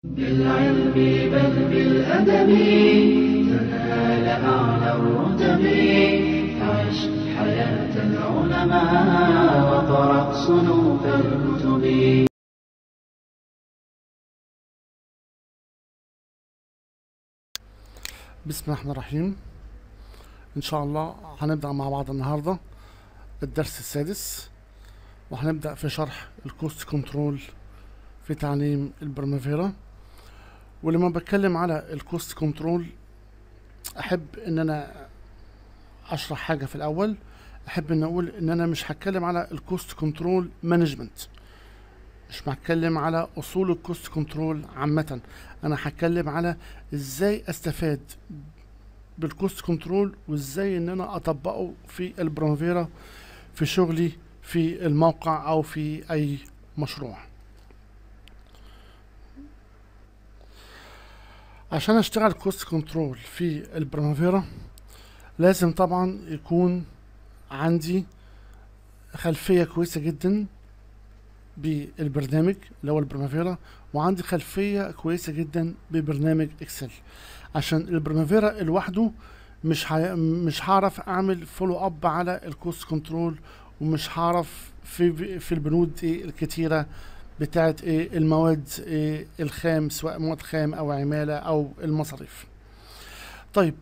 بالعلم بل بالأدب تنال أعلى الرتب عش حياة العلماء وقرأ صنوف الكتب بسم الله الرحمن الرحيم ان شاء الله هنبدا مع بعض النهارده الدرس السادس وهنبدا في شرح الكوست كنترول في تعليم البرمافيرا ولما بتكلم على الكوست كنترول احب ان انا اشرح حاجه في الاول احب ان اقول ان انا مش هتكلم على الكوست كنترول مانجمنت مش هتكلم على اصول الكوست كنترول عامه انا هتكلم على ازاي استفاد بالكوست كنترول وازاي ان انا اطبقه في البرمافيرا في شغلي في الموقع او في اي مشروع عشان اشتغل كوست كنترول في البرمافيرا لازم طبعا يكون عندي خلفية كويسة جدا بالبرنامج اللي هو البرمافيرا وعندي خلفية كويسة جدا ببرنامج اكسل عشان البرمافيرا لوحده مش هي... مش هعرف اعمل فولو اب على الكوست كنترول ومش هعرف في في البنود ايه الكتيرة بتاعت ايه المواد إيه الخام سواء مواد خام او عمالة او المصاريف طيب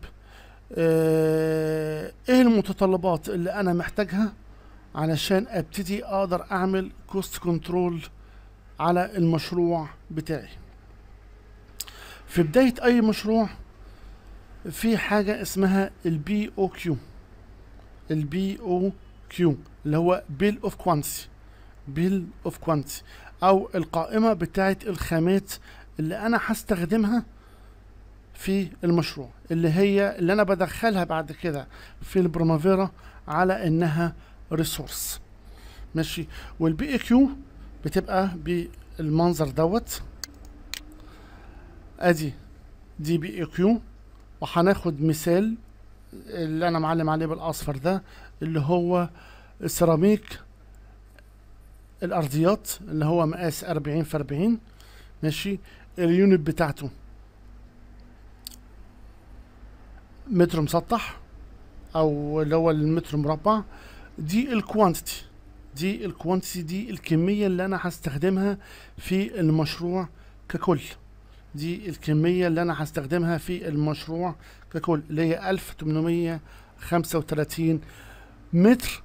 آه، ايه المتطلبات اللي انا محتاجها علشان ابتدي اقدر اعمل كوست كنترول على المشروع بتاعي في بداية اي مشروع في حاجة اسمها البي او كيو البي او كيو اللي هو بيل اوف كوانتي بيل اوف كوانتي او القائمة بتاعت الخامات اللي انا هستخدمها في المشروع اللي هي اللي انا بدخلها بعد كده في البرمافيرا على انها ريسورس ماشي والبي اي كيو بتبقى بالمنظر دوت ادي دي بي اي كيو وهناخد مثال اللي انا معلم عليه بالاصفر ده اللي هو السيراميك الارضيات اللي هو مقاس 40 في 40 ماشي اليونت بتاعته متر مسطح او اللي هو المتر مربع دي الكوانتيتي دي الكوانتيتي دي الكمية اللي انا هستخدمها في المشروع ككل دي الكمية اللي انا هستخدمها في المشروع ككل اللي هي 1835 متر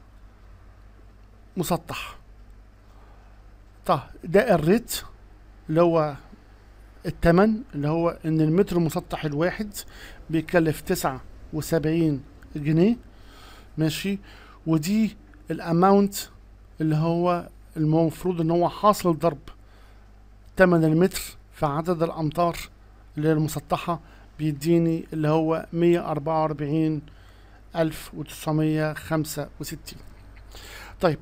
مسطح طيب ده الريت اللي هو التمن اللي هو ان المتر المسطح الواحد بيكلف تسعة وسبعين جنيه ماشي ودي الاماونت اللي هو المفروض ان هو حاصل ضرب تمن المتر في عدد الامتار اللي هي المسطحة بيديني اللي هو مية اربعة واربعين الف وتسعمية خمسة وستين طيب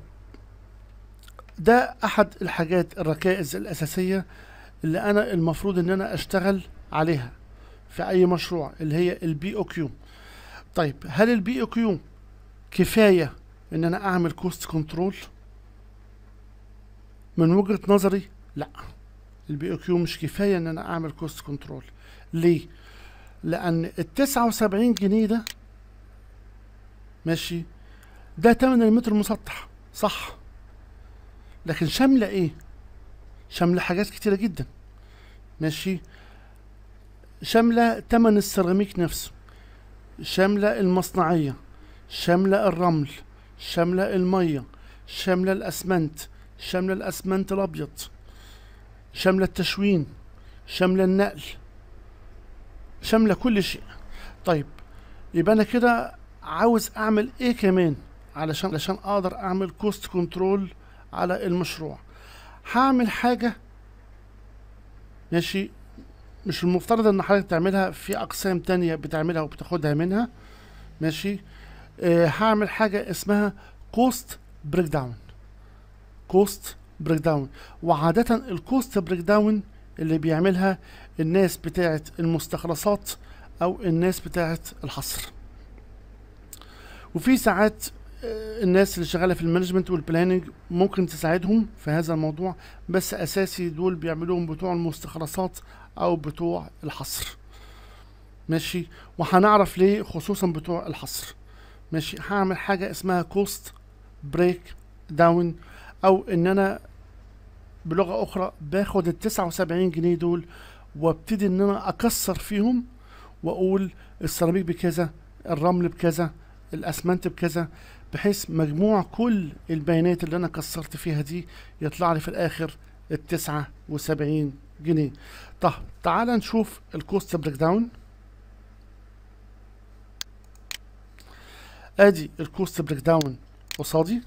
ده احد الحاجات الركائز الاساسية اللي انا المفروض ان انا اشتغل عليها في اي مشروع اللي هي البي او كيو طيب هل البي او كيو كفايه ان انا اعمل كوست كنترول من وجهه نظري لا البي او كيو مش كفايه ان انا اعمل كوست كنترول ليه لان ال 79 جنيه ده ماشي ده تمن المتر المسطح صح لكن شامله ايه شامله حاجات كتيره جدا ماشي شامله تمن السيراميك نفسه شامله المصنعيه شامله الرمل شامله الميه شامله الاسمنت شامله الاسمنت الابيض شامله التشوين شامله النقل شامله كل شيء طيب يبقى انا كده عاوز اعمل ايه كمان علشان علشان اقدر اعمل كوست كنترول على المشروع هعمل حاجه ماشي مش المفترض ان حضرتك تعملها في اقسام تانية بتعملها وبتاخدها منها ماشي آه هعمل حاجة اسمها كوست بريك داون كوست بريك داون وعادة الكوست بريك داون اللي بيعملها الناس بتاعة المستخلصات او الناس بتاعة الحصر وفي ساعات آه، الناس اللي شغاله في المانجمنت والبلاننج ممكن تساعدهم في هذا الموضوع بس اساسي دول بيعملوهم بتوع المستخلصات او بتوع الحصر ماشي وهنعرف ليه خصوصا بتوع الحصر ماشي هعمل حاجة اسمها كوست بريك داون او ان انا بلغة اخرى باخد ال 79 جنيه دول وابتدي ان انا اكسر فيهم واقول السيراميك بكذا الرمل بكذا الاسمنت بكذا بحيث مجموع كل البيانات اللي انا كسرت فيها دي يطلع لي في الاخر ال 79 جنيه طب تعال نشوف الكوست بريك داون ادي الكوست بريك داون قصادي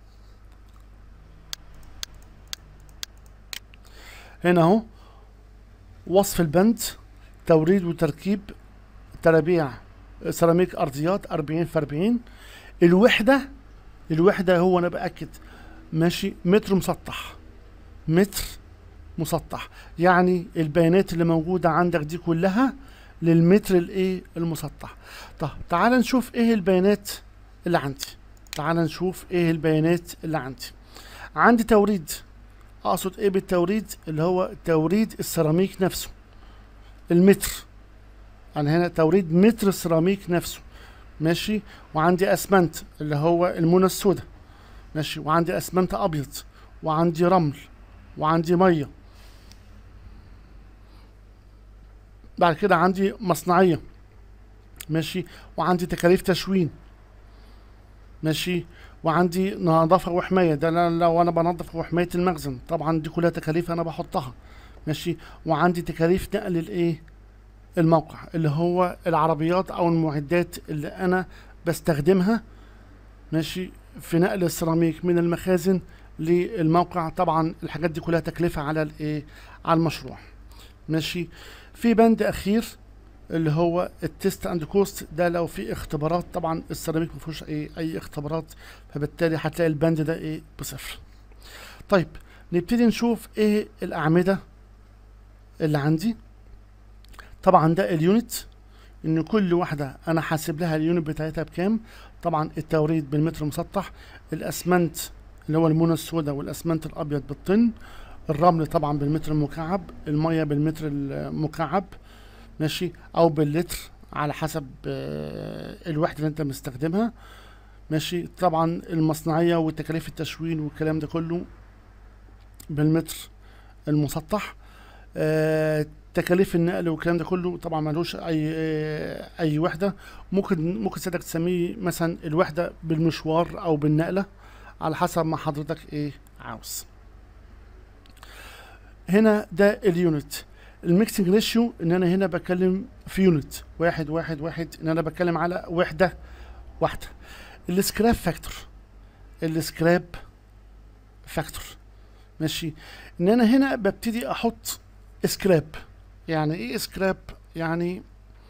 هنا اهو وصف البند توريد وتركيب ترابيع سيراميك ارضيات 40 في 40 الوحده الوحده هو انا باكد ماشي متر مسطح متر مسطح يعني البيانات اللي موجوده عندك دي كلها للمتر الايه المسطح طب تعال نشوف ايه البيانات اللي عندي تعال نشوف ايه البيانات اللي عندي عندي توريد اقصد ايه بالتوريد اللي هو توريد السيراميك نفسه المتر انا هنا توريد متر السيراميك نفسه ماشي وعندي اسمنت اللي هو المونة السوداء ماشي وعندي اسمنت ابيض وعندي رمل وعندي ميه بعد كده عندي مصنعيه ماشي وعندي تكاليف تشوين ماشي وعندي نظافه وحمايه ده لا- لو انا بنظف وحمايه المخزن طبعا دي كلها تكاليف انا بحطها ماشي وعندي تكاليف نقل الايه الموقع اللي هو العربيات او المعدات اللي انا بستخدمها ماشي في نقل السيراميك من المخازن للموقع طبعا الحاجات دي كلها تكلفة على الايه على المشروع ماشي في بند اخير اللي هو التيست اند كوست ده لو في اختبارات طبعا السيراميك ما فيهوش ايه اي اختبارات فبالتالي هتلاقي البند ده ايه بصفر طيب نبتدي نشوف ايه الاعمده اللي عندي طبعا ده اليونت ان كل واحده انا حاسب لها اليونت بتاعتها بكام طبعا التوريد بالمتر مسطح الاسمنت اللي هو المونه السوداء والاسمنت الابيض بالطن الرمل طبعا بالمتر المكعب الميه بالمتر المكعب ماشي او باللتر على حسب آه، الوحده اللي انت مستخدمها ماشي طبعا المصنعيه وتكاليف التشوين والكلام ده كله بالمتر المسطح آه، تكاليف النقل والكلام ده كله طبعا ملوش اي آه، اي وحده ممكن ممكن سيادتك تسميه مثلا الوحده بالمشوار او بالنقله على حسب ما حضرتك ايه عاوز هنا ده اليونت الميكسنج ريشيو ان انا هنا بتكلم في يونت واحد واحد واحد ان انا بتكلم على وحده واحده السكراب فاكتور السكراب فاكتور ماشي ان انا هنا ببتدي احط سكراب يعني ايه سكراب يعني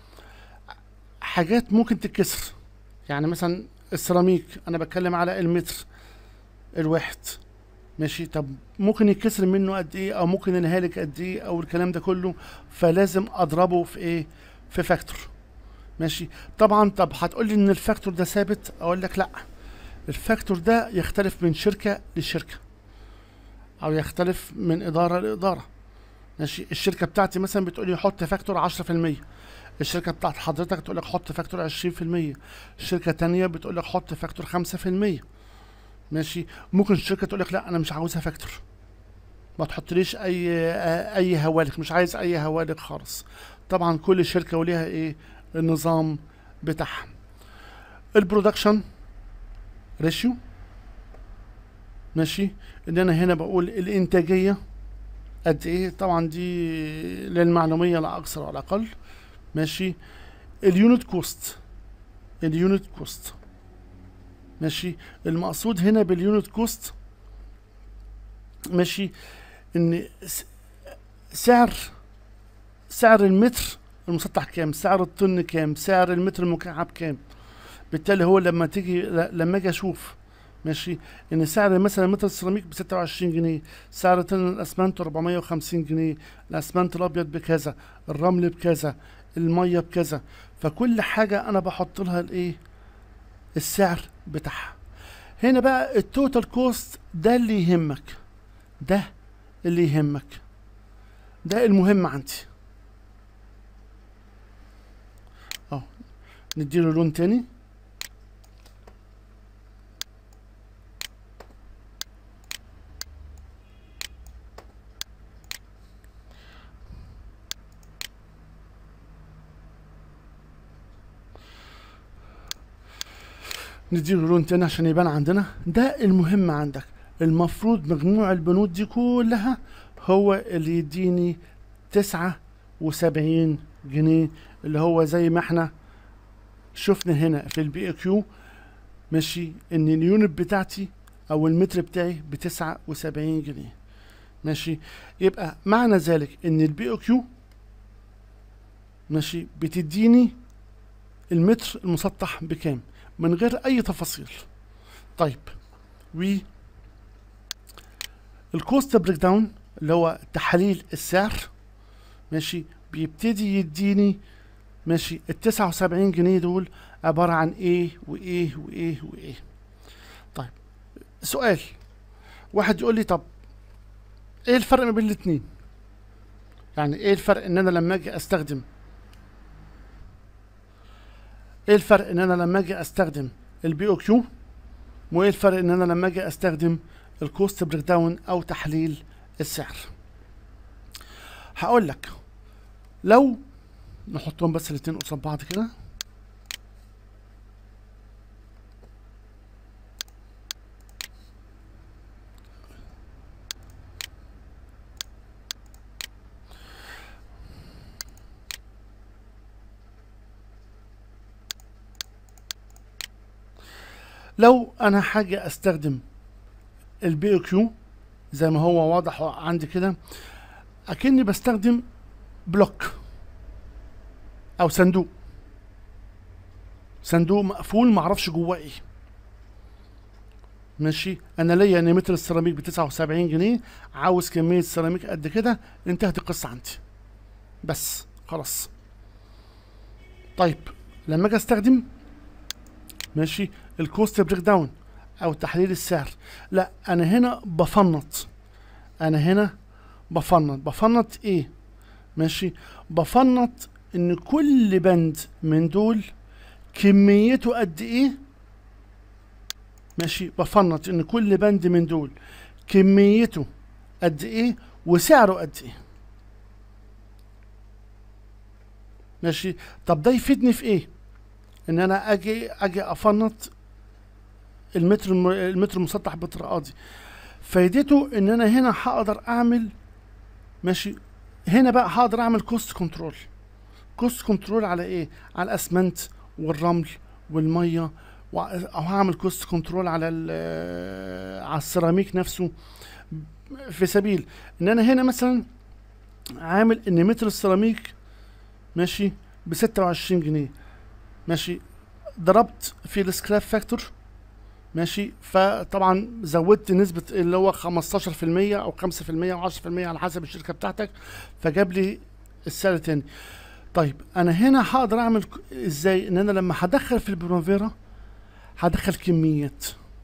حاجات ممكن تتكسر يعني مثلا السيراميك انا بتكلم على المتر الواحد ماشي طب ممكن يتكسر منه قد ايه او ممكن ينهالك قد ايه او الكلام ده كله فلازم اضربه في ايه في فاكتور ماشي طبعا طب هتقول لي ان الفاكتور ده ثابت اقول لك لا الفاكتور ده يختلف من شركه لشركه او يختلف من اداره لاداره ماشي الشركه بتاعتي مثلا بتقول لي حط فاكتور 10% الشركه بتاعت حضرتك تقول لك حط فاكتور 20% الشركه تانية بتقول لك حط فاكتور 5% ماشي ممكن الشركه تقول لك لا انا مش عاوزها فاكتور ما تحطليش اي اي هوالك مش عايز اي هوالك خالص طبعا كل شركه وليها ايه النظام بتاعها البرودكشن ريشيو ماشي ان انا هنا بقول الانتاجيه قد ايه طبعا دي للمعلوميه لا اكثر ولا اقل ماشي اليونت كوست اليونت كوست ماشي المقصود هنا باليونت كوست ماشي ان س- سعر سعر المتر المسطح كام سعر الطن كام سعر المتر المكعب كام بالتالي هو لما تيجي ل- لما اجي اشوف ماشي ان سعر مثلا متر السيراميك ب 26 جنيه سعر طن الاسمنت 450 جنيه الاسمنت الابيض بكذا الرمل بكذا الميه بكذا فكل حاجه انا بحط لها الايه السعر بتاعها هنا بقى التوتال كوست ده اللي يهمك ده اللي يهمك ده المهم عندي نديله لون تاني نديله لون تاني عشان يبان عندنا ده المهم عندك المفروض مجموع البنود دي كلها هو اللي يديني تسعة وسبعين جنيه اللي هو زي ما احنا شفنا هنا في البي كيو ماشي ان اليونت بتاعتي او المتر بتاعي بتسعة وسبعين جنيه ماشي يبقى معنى ذلك ان البي كيو ماشي بتديني المتر المسطح بكام من غير اي تفاصيل طيب و الكوست بريك داون اللي هو تحليل السعر ماشي بيبتدي يديني ماشي ال 79 جنيه دول عبارة عن ايه وايه وايه وايه طيب سؤال واحد يقول لي طب ايه الفرق ما بين الاتنين يعني ايه الفرق ان انا لما اجي استخدم ايه الفرق ان انا لما اجي استخدم البي او كيو وايه الفرق ان انا لما اجي استخدم الكوست بريك داون او تحليل السعر هقول لك لو نحطهم بس الاتنين قصاد بعض كده لو انا حاجة استخدم البي او كيو زي ما هو واضح عندي كده اكني بستخدم بلوك او صندوق صندوق مقفول معرفش جواه ايه ماشي انا ليا ان متر السيراميك ب 79 جنيه عاوز كميه سيراميك قد كده انتهت القصه عندي بس خلاص طيب لما اجي استخدم ماشي الكوست بريك داون او تحليل السعر لا انا هنا بفنط انا هنا بفنط بفنط ايه ماشي بفنط ان كل بند من دول كميته قد ايه ماشي بفنط ان كل بند من دول كميته قد ايه وسعره قد ايه ماشي طب ده يفيدني في ايه ان انا اجي اجي افنط المتر الم- المتر المسطح بالطرقات دي فايدته ان انا هنا هقدر اعمل ماشي هنا بقى هقدر اعمل كوست كنترول كوست كنترول على ايه على الاسمنت والرمل والميه و- او هعمل كوست كنترول على ال- على السيراميك نفسه في سبيل ان انا هنا مثلا عامل ان متر السيراميك ماشي ب 26 جنيه ماشي ضربت في السكراب فاكتور ماشي فطبعا زودت نسبة اللي هو 15% او 5% او 10% على حسب الشركة بتاعتك فجاب لي السعر تاني طيب انا هنا هقدر اعمل ك- ازاي ان انا لما هدخل في البروفيرا هدخل كميات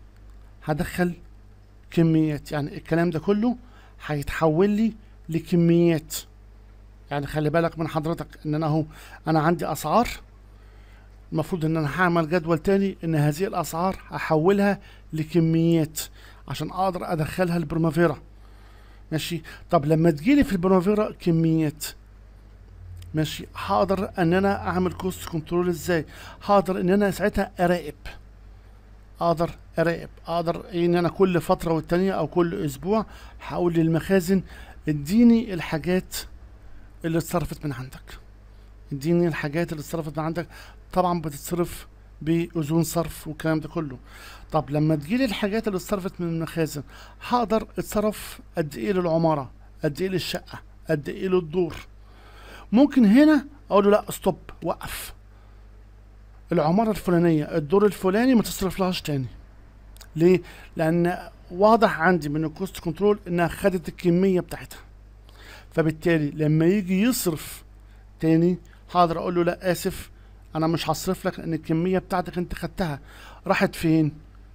هدخل كميات يعني الكلام ده كله هيتحول لي لكميات يعني خلي بالك من حضرتك ان انا اهو انا عندي اسعار المفروض ان انا هعمل جدول تاني ان هذه الاسعار هحولها لكميات عشان اقدر ادخلها البرمافيرا ماشي طب لما تجيلي في البرمافيرا كميات ماشي هقدر ان انا اعمل كوست كنترول ازاي هقدر ان انا ساعتها اراقب اقدر اراقب اقدر ان انا كل فتره والتانيه او كل اسبوع هقول للمخازن اديني الحاجات اللي اتصرفت من عندك اديني الحاجات اللي اتصرفت من عندك طبعا بتتصرف باذون صرف والكلام ده كله طب لما تجيلي الحاجات اللي اتصرفت من المخازن هقدر اتصرف قد ايه للعماره قد ايه للشقه قد ايه للدور ممكن هنا اقول له لا ستوب وقف العماره الفلانيه الدور الفلاني ما تصرف لهاش تاني ليه لان واضح عندي من الكوست كنترول انها خدت الكميه بتاعتها فبالتالي لما يجي يصرف تاني هقدر اقول له لا اسف انا مش هصرف لك لان الكميه بتاعتك انت خدتها راحت فين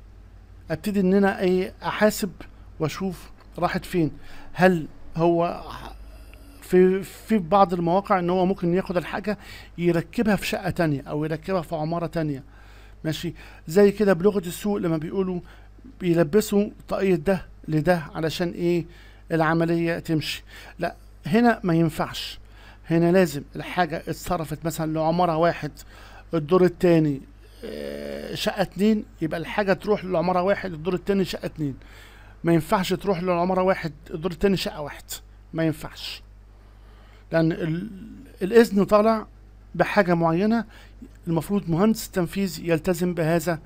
ابتدي ان انا ايه احاسب واشوف راحت فين هل هو في في بعض المواقع ان هو ممكن ياخد الحاجه يركبها في شقه تانية او يركبها في عماره تانية ماشي زي كده بلغه السوق لما بيقولوا بيلبسوا طاقية ده لده علشان ايه العمليه تمشي لا هنا ما ينفعش هنا لازم الحاجه اتصرفت مثلا لعماره واحد الدور التاني آه، شقه اتنين يبقى الحاجه تروح للعماره واحد الدور التاني شقه اتنين ما ينفعش تروح للعماره واحد الدور التاني شقه واحد ما ينفعش لان ال- الاذن طالع بحاجه معينه المفروض مهندس التنفيذ يلتزم بهذا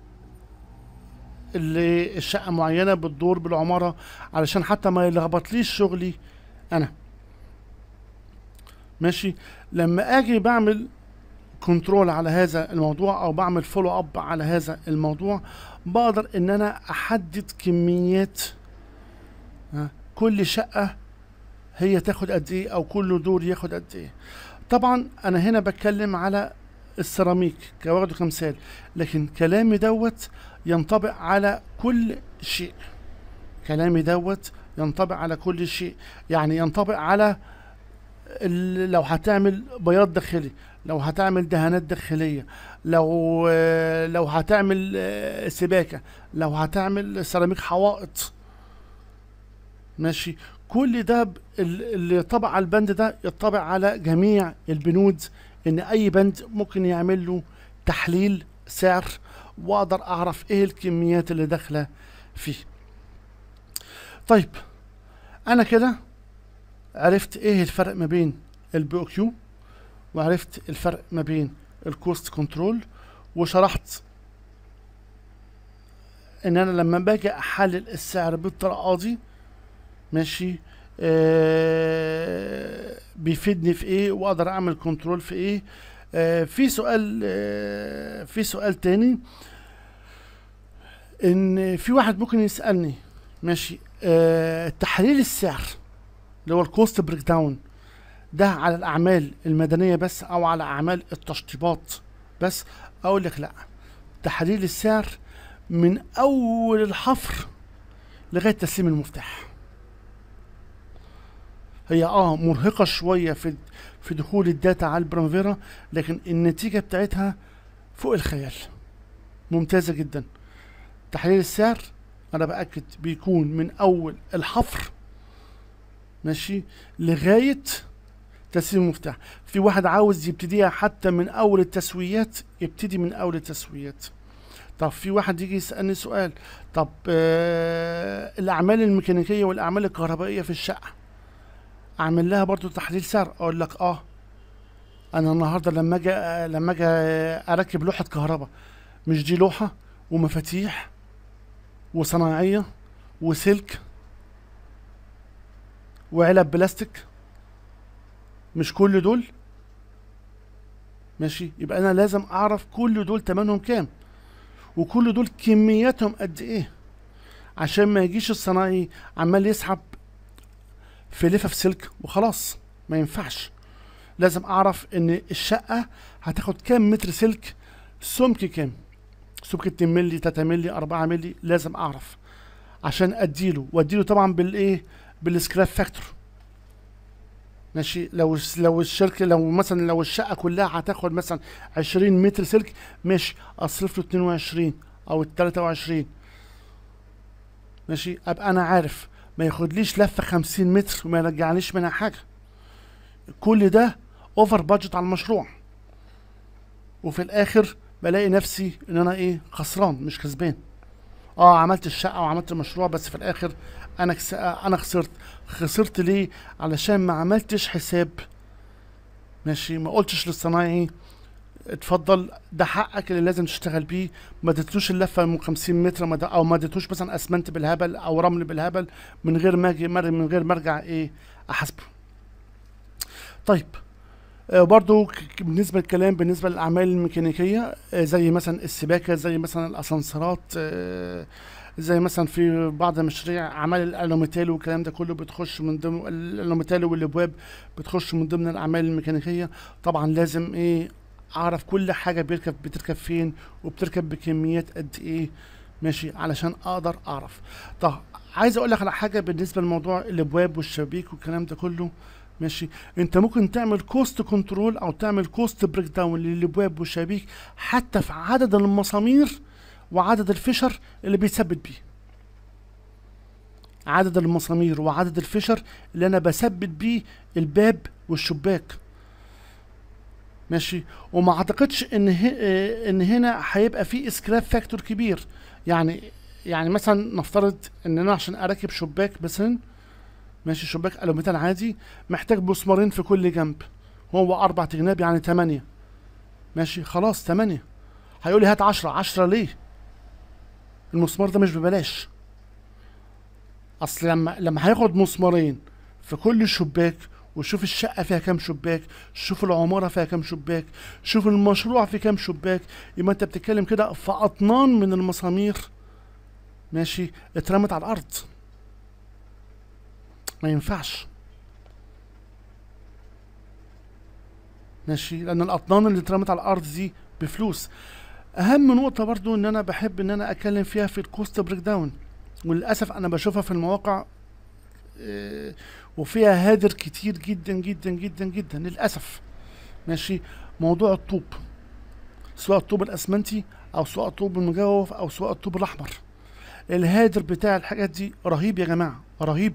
اللي الشقه معينه بتدور بالعماره علشان حتى ما يلخبطليش شغلي انا ماشي لما اجي بعمل كنترول على هذا الموضوع او بعمل فولو اب على هذا الموضوع بقدر ان انا احدد كميات ها، كل شقه هي تاخد قد ايه او كل دور ياخد قد ايه طبعا انا هنا بتكلم على السيراميك كواخده كمثال لكن كلامي دوت ينطبق على كل شيء كلامي دوت ينطبق على كل شيء يعني ينطبق على ال- لو هتعمل بياض داخلي لو هتعمل دهانات داخلية لو آه، لو هتعمل آه، سباكة لو هتعمل سيراميك حوائط ماشي كل ده ب- ال- اللي طبع على البند ده يطبع على جميع البنود ان اي بند ممكن يعمل له تحليل سعر واقدر اعرف ايه الكميات اللي داخله فيه طيب انا كده عرفت ايه الفرق ما بين البي او كيو وعرفت الفرق ما بين الكوست كنترول وشرحت ان انا لما باجي احلل السعر بالطريقه دي ماشي آه بيفيدني في ايه واقدر اعمل كنترول في ايه آه في سؤال آه في سؤال تاني ان في واحد ممكن يسالني ماشي آه تحليل السعر اللي هو الكوست بريك داون ده على الاعمال المدنيه بس او على اعمال التشطيبات بس اقول لك لا تحليل السعر من اول الحفر لغايه تسليم المفتاح هي اه مرهقه شويه في في دخول الداتا على البرانفيرا لكن النتيجه بتاعتها فوق الخيال ممتازه جدا تحليل السعر انا باكد بيكون من اول الحفر ماشي لغايه تسليم المفتاح في واحد عاوز يبتديها حتى من اول التسويات يبتدي من اول التسويات طب في واحد يجي يسالني سؤال طب آه الاعمال الميكانيكيه والاعمال الكهربائيه في الشقه اعمل لها برضو تحليل سعر اقول لك اه انا النهارده لما اجي لما اجي اركب لوحه كهرباء مش دي لوحه ومفاتيح وصناعيه وسلك وعلب بلاستيك مش كل دول ماشي يبقى انا لازم اعرف كل دول تمنهم كام وكل دول كمياتهم قد ايه عشان ما يجيش الصناعي عمال يسحب في لفه في سلك وخلاص ما ينفعش لازم اعرف ان الشقه هتاخد كام متر سلك سمك كام سمك 2 مللي 3 مللي 4 مللي لازم اعرف عشان اديله واديله طبعا بالايه بالسكراب فاكتور ماشي لو لو الشركه لو مثلا لو الشقه كلها هتاخد مثلا 20 متر سلك ماشي اصرف له 22 او 23 ماشي ابقى انا عارف ما ياخدليش لفه 50 متر وما يرجعنيش منها حاجه كل ده اوفر بادجت على المشروع وفي الاخر بلاقي نفسي ان انا ايه خسران مش كسبان اه عملت الشقه وعملت المشروع بس في الاخر انا كس... انا خسرت خسرت ليه علشان ما عملتش حساب ماشي ما قلتش للصنايعي اتفضل ده حقك اللي لازم تشتغل بيه ما اديتلوش اللفه من 50 متر ما د- او ما اديتلوش مثلا اسمنت بالهبل او رمل بالهبل من غير ما اجي مر- من غير ما ارجع ايه احاسبه طيب آه برضو ك- ك- بالنسبه للكلام بالنسبه للاعمال الميكانيكيه آه زي مثلا السباكه زي مثلا الاسانسيرات آه زي مثلا في بعض المشاريع اعمال الالوميتال والكلام ده كله بتخش من ضمن الالوميتال والابواب بتخش من ضمن الاعمال الميكانيكيه طبعا لازم ايه اعرف كل حاجه بيركب بتركب فين وبتركب بكميات قد ايه ماشي علشان اقدر اعرف طب عايز اقول لك على حاجه بالنسبه لموضوع الابواب والشبابيك والكلام ده كله ماشي انت ممكن تعمل كوست كنترول او تعمل كوست بريك داون للابواب والشبابيك حتى في عدد المسامير وعدد الفشر اللي بيتثبت بيه عدد المسامير وعدد الفشر اللي انا بثبت بيه الباب والشباك ماشي وما اعتقدش ان ه... آه، ان هنا هيبقى في اسكراب فاكتور كبير يعني يعني مثلا نفترض ان انا عشان اركب شباك مثلا ماشي شباك الوميتال عادي محتاج مسمارين في كل جنب هو اربع جناب يعني تمانية ماشي خلاص تمانية هيقول لي هات عشرة عشرة ليه المسمار ده مش ببلاش اصل لما لما هياخد مسمارين في كل شباك وشوف الشقة فيها كام شباك شوف العمارة فيها كام شباك شوف المشروع فيه كام شباك يبقى انت بتتكلم كده في أطنان من المسامير ماشي اترمت على الأرض ما ينفعش ماشي لأن الأطنان اللي اترمت على الأرض دي بفلوس أهم نقطة برضو إن أنا بحب إن أنا أتكلم فيها في الكوست بريك داون وللأسف أنا بشوفها في المواقع آه، وفيها هادر كتير جدا جدا جدا جدا للاسف ماشي موضوع الطوب سواء الطوب الاسمنتي او سواء الطوب المجوف او سواء الطوب الاحمر الهادر بتاع الحاجات دي رهيب يا جماعه رهيب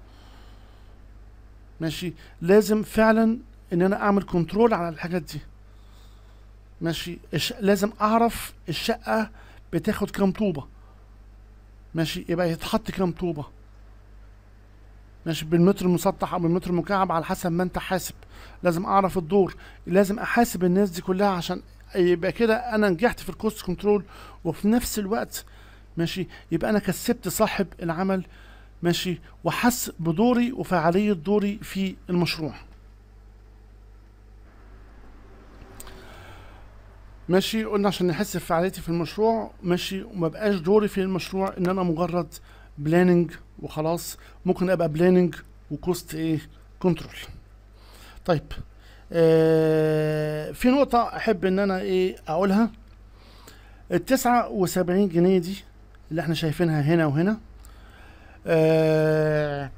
ماشي لازم فعلا ان انا اعمل كنترول على الحاجات دي ماشي الش... لازم اعرف الشقه بتاخد كام طوبه ماشي يبقى يتحط كام طوبه ماشي بالمتر المسطح او بالمتر المكعب على حسب ما انت حاسب لازم اعرف الدور لازم احاسب الناس دي كلها عشان يبقى كده انا نجحت في الكوست كنترول وفي نفس الوقت ماشي يبقى انا كسبت صاحب العمل ماشي وحس بدوري وفعالية دوري في المشروع ماشي قلنا عشان نحس بفعاليتي في المشروع ماشي وما بقاش دوري في المشروع ان انا مجرد بلاننج وخلاص ممكن ابقى بلاننج وكوست ايه كنترول طيب آه في نقطة احب ان انا ايه اقولها التسعة وسبعين جنيه دي اللي احنا شايفينها هنا وهنا آه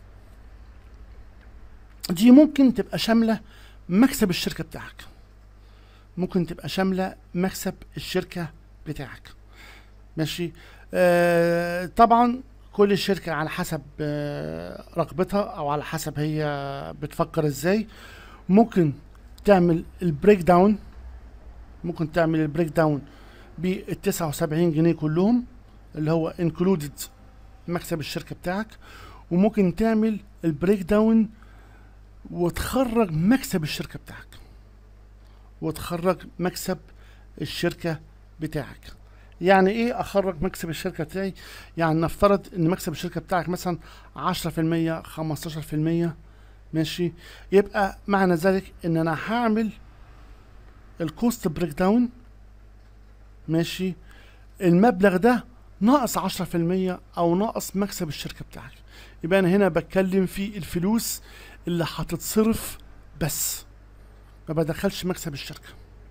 دي ممكن تبقى شاملة مكسب الشركة بتاعك ممكن تبقى شاملة مكسب الشركة بتاعك ماشي آه طبعا كل شركة على حسب آه رغبتها او على حسب هي بتفكر ازاي ممكن تعمل البريك داون ممكن تعمل البريك داون بال 79 جنيه كلهم اللي هو انكلودد مكسب الشركة بتاعك وممكن تعمل البريك داون وتخرج مكسب الشركة بتاعك وتخرج مكسب الشركة بتاعك يعني ايه اخرج مكسب الشركة بتاعي يعني نفترض ان مكسب الشركة بتاعك مثلا عشرة في المية خمستاشر في المية ماشي يبقى معنى ذلك ان انا هعمل الكوست بريك داون ماشي المبلغ ده ناقص عشرة في المية او ناقص مكسب الشركة بتاعك يبقى انا هنا بتكلم في الفلوس اللي هتتصرف بس ما بدخلش مكسب الشركة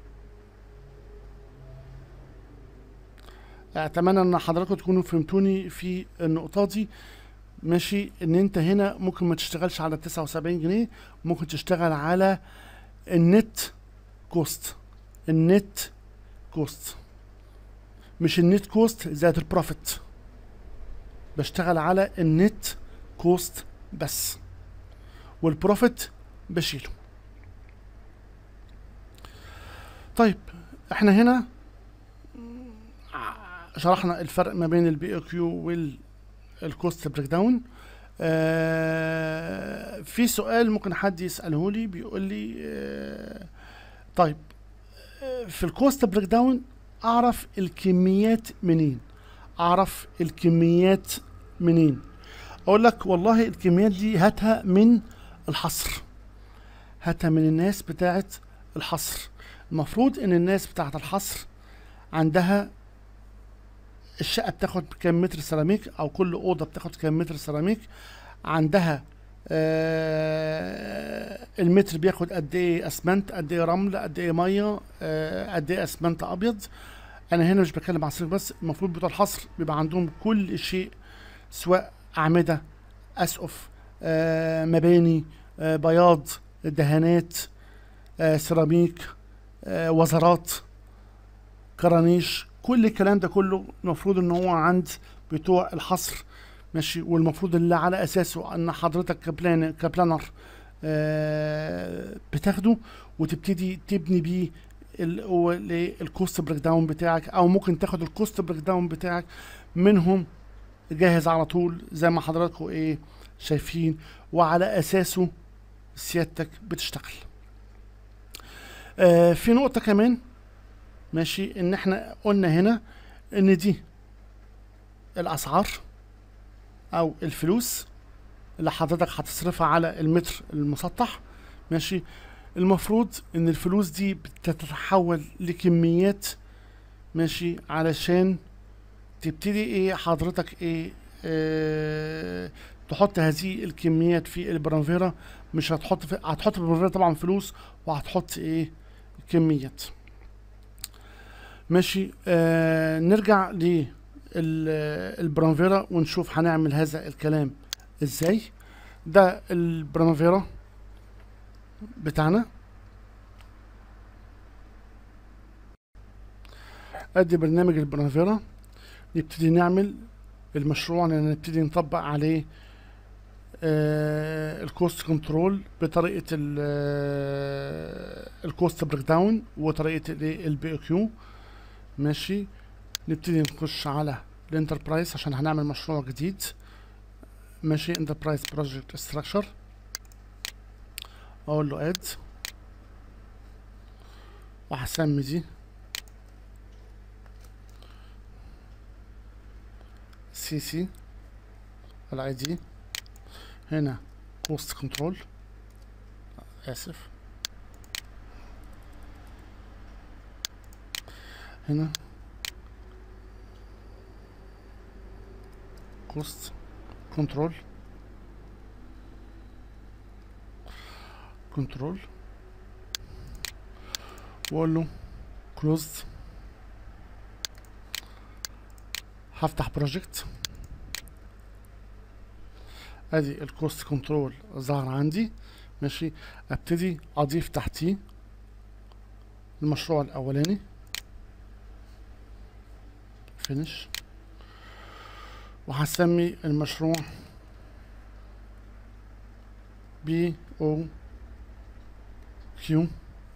اتمنى ان حضراتكم تكونوا فهمتوني في النقطة دي ماشي ان انت هنا ممكن ما تشتغلش على 79 جنيه ممكن تشتغل على النت كوست النت كوست مش النت كوست زائد البروفيت بشتغل على النت كوست بس والبروفيت بشيله طيب احنا هنا شرحنا الفرق ما بين البي او كيو والكوست بريك داون آه في سؤال ممكن حد يساله لي بيقول لي آه طيب آه في الكوست بريك داون اعرف الكميات منين اعرف الكميات منين اقول لك والله الكميات دي هاتها من الحصر هاتها من الناس بتاعت الحصر المفروض ان الناس بتاعت الحصر عندها الشقه بتاخد كام متر سيراميك او كل اوضه بتاخد كام متر سيراميك عندها آه المتر بياخد قد ايه اسمنت قد ايه رمل قد ايه ميه آه قد ايه اسمنت ابيض انا هنا مش بتكلم على السيراميك بس المفروض بتوع الحصر بيبقى عندهم كل شيء سواء اعمده اسقف آه مباني آه بياض دهانات آه سيراميك آه وزرات كرانيش كل الكلام ده كله المفروض ان هو عند بتوع الحصر ماشي والمفروض اللي على اساسه ان حضرتك كبلان كبلانر آه بتاخده وتبتدي تبني بيه الكوست بريك داون بتاعك او ممكن تاخد الكوست بريك داون بتاعك منهم جاهز على طول زي ما حضراتكم ايه شايفين وعلى اساسه سيادتك بتشتغل آه في نقطة كمان ماشي ان احنا قلنا هنا ان دي الاسعار او الفلوس اللي حضرتك هتصرفها على المتر المسطح ماشي المفروض ان الفلوس دي بتتحول لكميات ماشي علشان تبتدي ايه حضرتك ايه اه تحط هذه الكميات في البرانفيرا مش هتحط في هتحط في البرانفيرا طبعا فلوس وهتحط ايه كميات ماشي آه نرجع للبرانفيرا ونشوف هنعمل هذا الكلام ازاي ده البرانفيرا بتاعنا ادي برنامج البرانفيرا نبتدي نعمل المشروع نبتدي نطبق عليه آه الكوست كنترول بطريقه الكوست بريك داون وطريقه البي او كيو ماشي نبتدي نخش على الانتربرايز عشان هنعمل مشروع جديد ماشي انتربرايز بروجكت ستراكشر اقول له اد وهسمي دي سي سي الاي دي هنا كوست كنترول اسف هنا كوست كنترول كنترول واقول له كلوز هفتح بروجكت ادي الكوست كنترول ظهر عندي ماشي ابتدي اضيف تحتيه المشروع الاولاني فينش وهسمي المشروع بي او كيو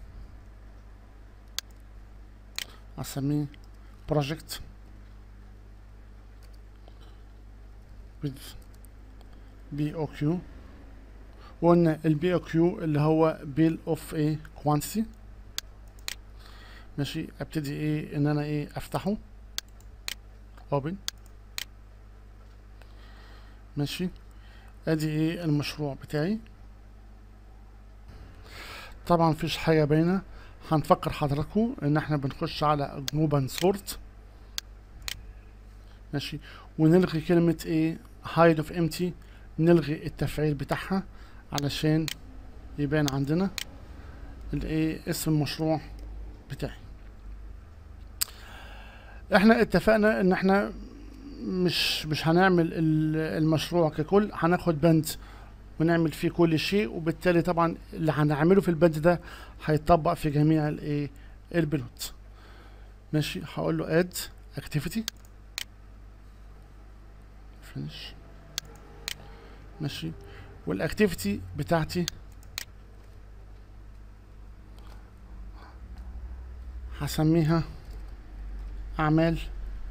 هسميه بروجكت with بي او كيو وقلنا البي او كيو اللي هو بيل اوف ايه كوانتيتي ماشي ابتدي ايه ان انا ايه افتحه اوبن ماشي ادي ايه المشروع بتاعي طبعا مفيش حاجه باينه هنفكر حضراتكم ان احنا بنخش على جروب اند سورت ماشي ونلغي كلمه ايه هايد اوف امتي نلغي التفعيل بتاعها علشان يبان عندنا الايه اسم المشروع بتاعي احنا اتفقنا ان احنا مش مش هنعمل المشروع ككل هناخد بند ونعمل فيه كل شيء وبالتالي طبعا اللي هنعمله في البند ده هيطبق في جميع الايه البنود ماشي هقول له اد اكتيفيتي فينش ماشي والاكتيفيتي بتاعتي هسميها اعمال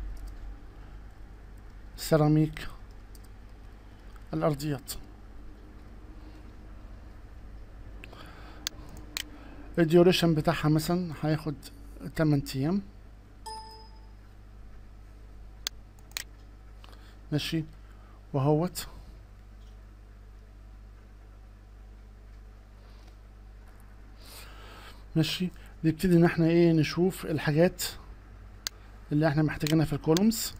سيراميك الارضيات الديوريشن بتاعها مثلا هياخد 8 ايام ماشي وهوت ماشي نبتدي ان احنا ايه نشوف الحاجات اللي احنا محتاجينها في الكولومز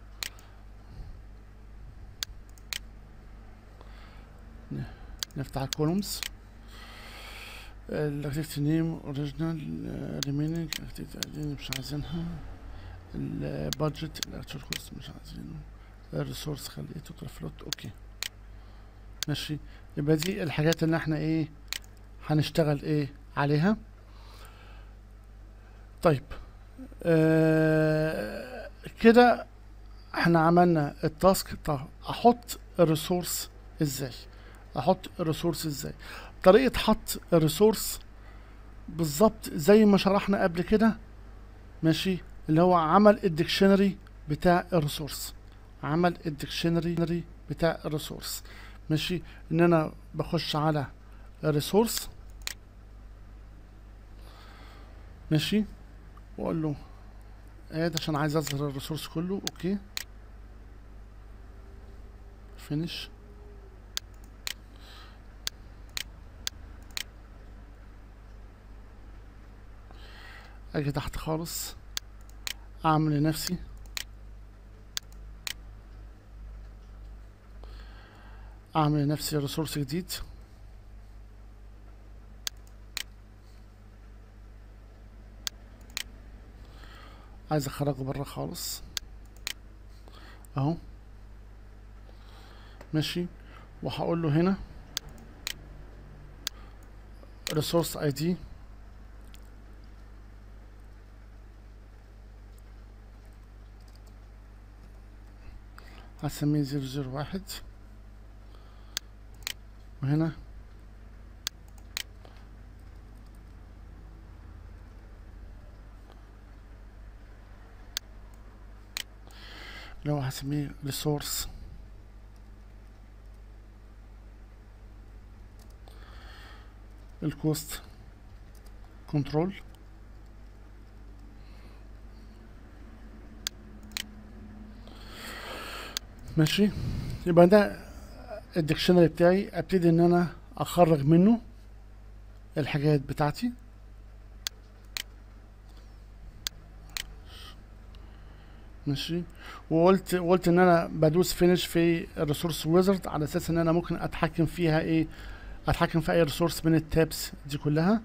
نفتح الكولومز الاكتيفيتي نيم اوريجينال ريمينينج اكتيفيتي مش عايزينها البادجت الاكتشوال كوست مش عايزينه الريسورس خليه توتال فلوت اوكي ماشي يبقى دي الحاجات اللي احنا ايه هنشتغل ايه عليها طيب آه كده احنا عملنا التاسك طب احط الريسورس ازاي احط الريسورس ازاي طريقة حط الريسورس بالظبط زي ما شرحنا قبل كده ماشي اللي هو عمل الديكشنري بتاع الريسورس عمل الديكشنري بتاع الريسورس ماشي ان انا بخش على الريسورس ماشي واقول له اد عشان عايز اظهر الريسورس كله اوكي فينيش اجي تحت خالص اعمل لنفسي اعمل لنفسي ريسورس جديد عايز اخرجه بره خالص اهو ماشي وهقول له هنا resource id هسميه زيرو زيرو واحد وهنا لو هسميه resource الكوست كنترول ماشي يبقى ده الديكشنري بتاعي ابتدي ان انا اخرج منه الحاجات بتاعتي ماشي وقلت قلت ان انا بدوس فينش في الريسورس ويزرد على اساس ان انا ممكن اتحكم فيها ايه اتحكم في اي ريسورس من التابس دي كلها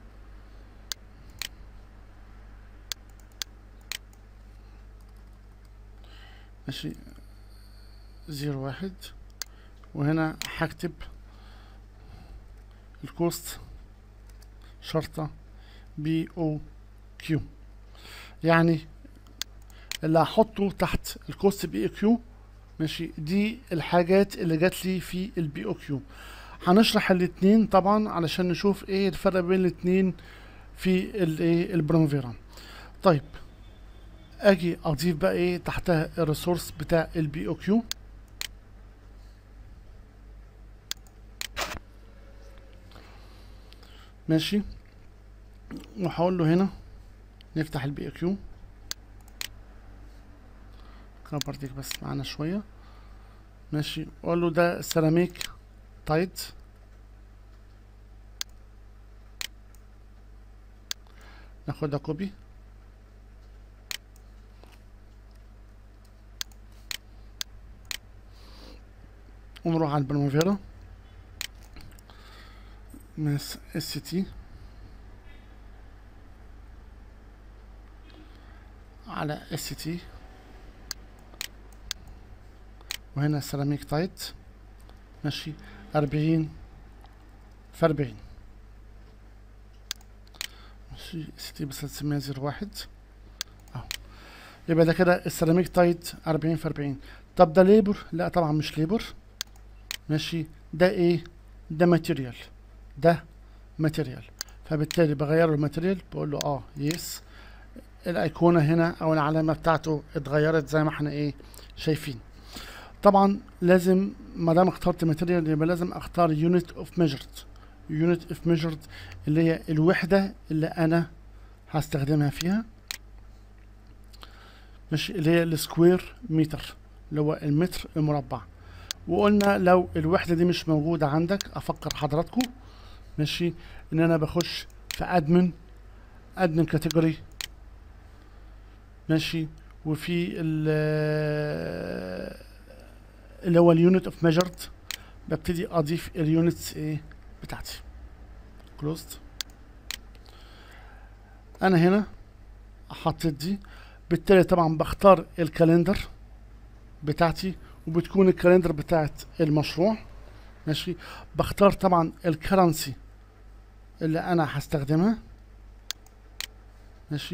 ماشي زيرو واحد وهنا هكتب الكوست شرطة بي او كيو يعني اللي هحطه تحت الكوست بي او كيو ماشي دي الحاجات اللي جات لي في البي او كيو هنشرح الاتنين طبعا علشان نشوف ايه الفرق بين الاتنين في الايه البرونفيرا طيب اجي اضيف بقى ايه تحتها الريسورس بتاع البي او كيو ماشي وهقول له هنا نفتح البي او كيو كبر ديك بس معانا شويه ماشي واقول له ده سيراميك تايت ناخدها كوبي ونروح على البرمافيرا مس اس تي على اس تي وهنا سيراميك تايت ماشي أربعين في أربعين ماشي اس تي بس هتسميها زيرو واحد اهو يبقى ده كده السيراميك تايت أربعين في أربعين طب ده ليبر لا طبعا مش ليبر ماشي ده ايه ده ماتيريال ده ماتيريال فبالتالي بغير الماتيريال بقول له اه يس الايقونه هنا او العلامه بتاعته اتغيرت زي ما احنا ايه شايفين طبعا لازم ما دام اخترت ماتيريال يبقى لازم اختار يونت اوف ميجرد يونت اوف ميجرد اللي هي الوحده اللي انا هستخدمها فيها مش اللي هي السكوير متر اللي هو المتر المربع وقلنا لو الوحده دي مش موجوده عندك افكر حضراتكم ماشي ان انا بخش في ادمن ادمن كاتيجوري ماشي وفي اللي هو اليونت اوف ميجرد ببتدي اضيف اليونتس ايه بتاعتي كلوزد انا هنا حطيت دي بالتالي طبعا بختار الكالندر بتاعتي وبتكون الكالندر بتاعت المشروع ماشي بختار طبعا الكرنسي اللي انا هستخدمها ماشي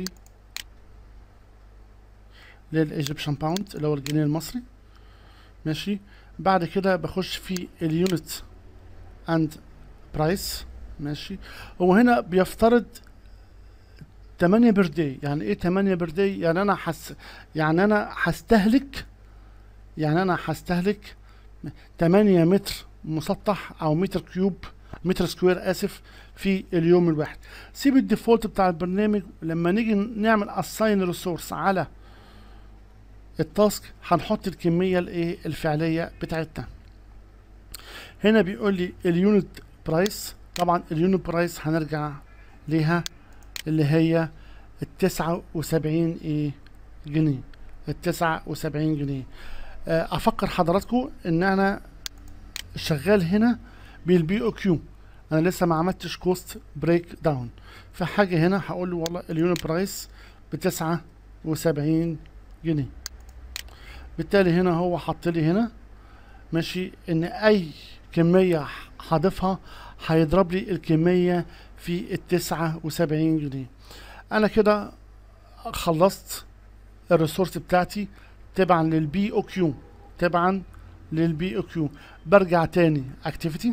للايجيبشن باوند اللي هو الجنيه المصري ماشي بعد كده بخش في اليونت اند برايس ماشي هو هنا بيفترض 8 بير داي يعني ايه 8 بير داي يعني انا حس يعني انا هستهلك يعني انا هستهلك 8 متر مسطح او متر كيوب متر سكوير اسف في اليوم الواحد سيب الديفولت بتاع البرنامج لما نيجي نعمل اساين ريسورس على التاسك هنحط الكميه الايه الفعليه بتاعتنا هنا بيقول لي اليونت برايس طبعا اليونت برايس هنرجع ليها اللي هي التسعة وسبعين ايه جنيه التسعة وسبعين جنيه آه، افكر حضراتكم ان انا شغال هنا بالبي او كيو انا لسه ما عملتش كوست بريك داون فحاجة هنا هقول له والله اليونت برايس بتسعة وسبعين جنيه بالتالي هنا هو حط لي هنا ماشي ان اي كمية هضيفها هيضرب لي الكمية في التسعة وسبعين جنيه انا كده خلصت الريسورس بتاعتي تبعا للبي او كيو تبعا للبي او كيو برجع تاني اكتيفيتي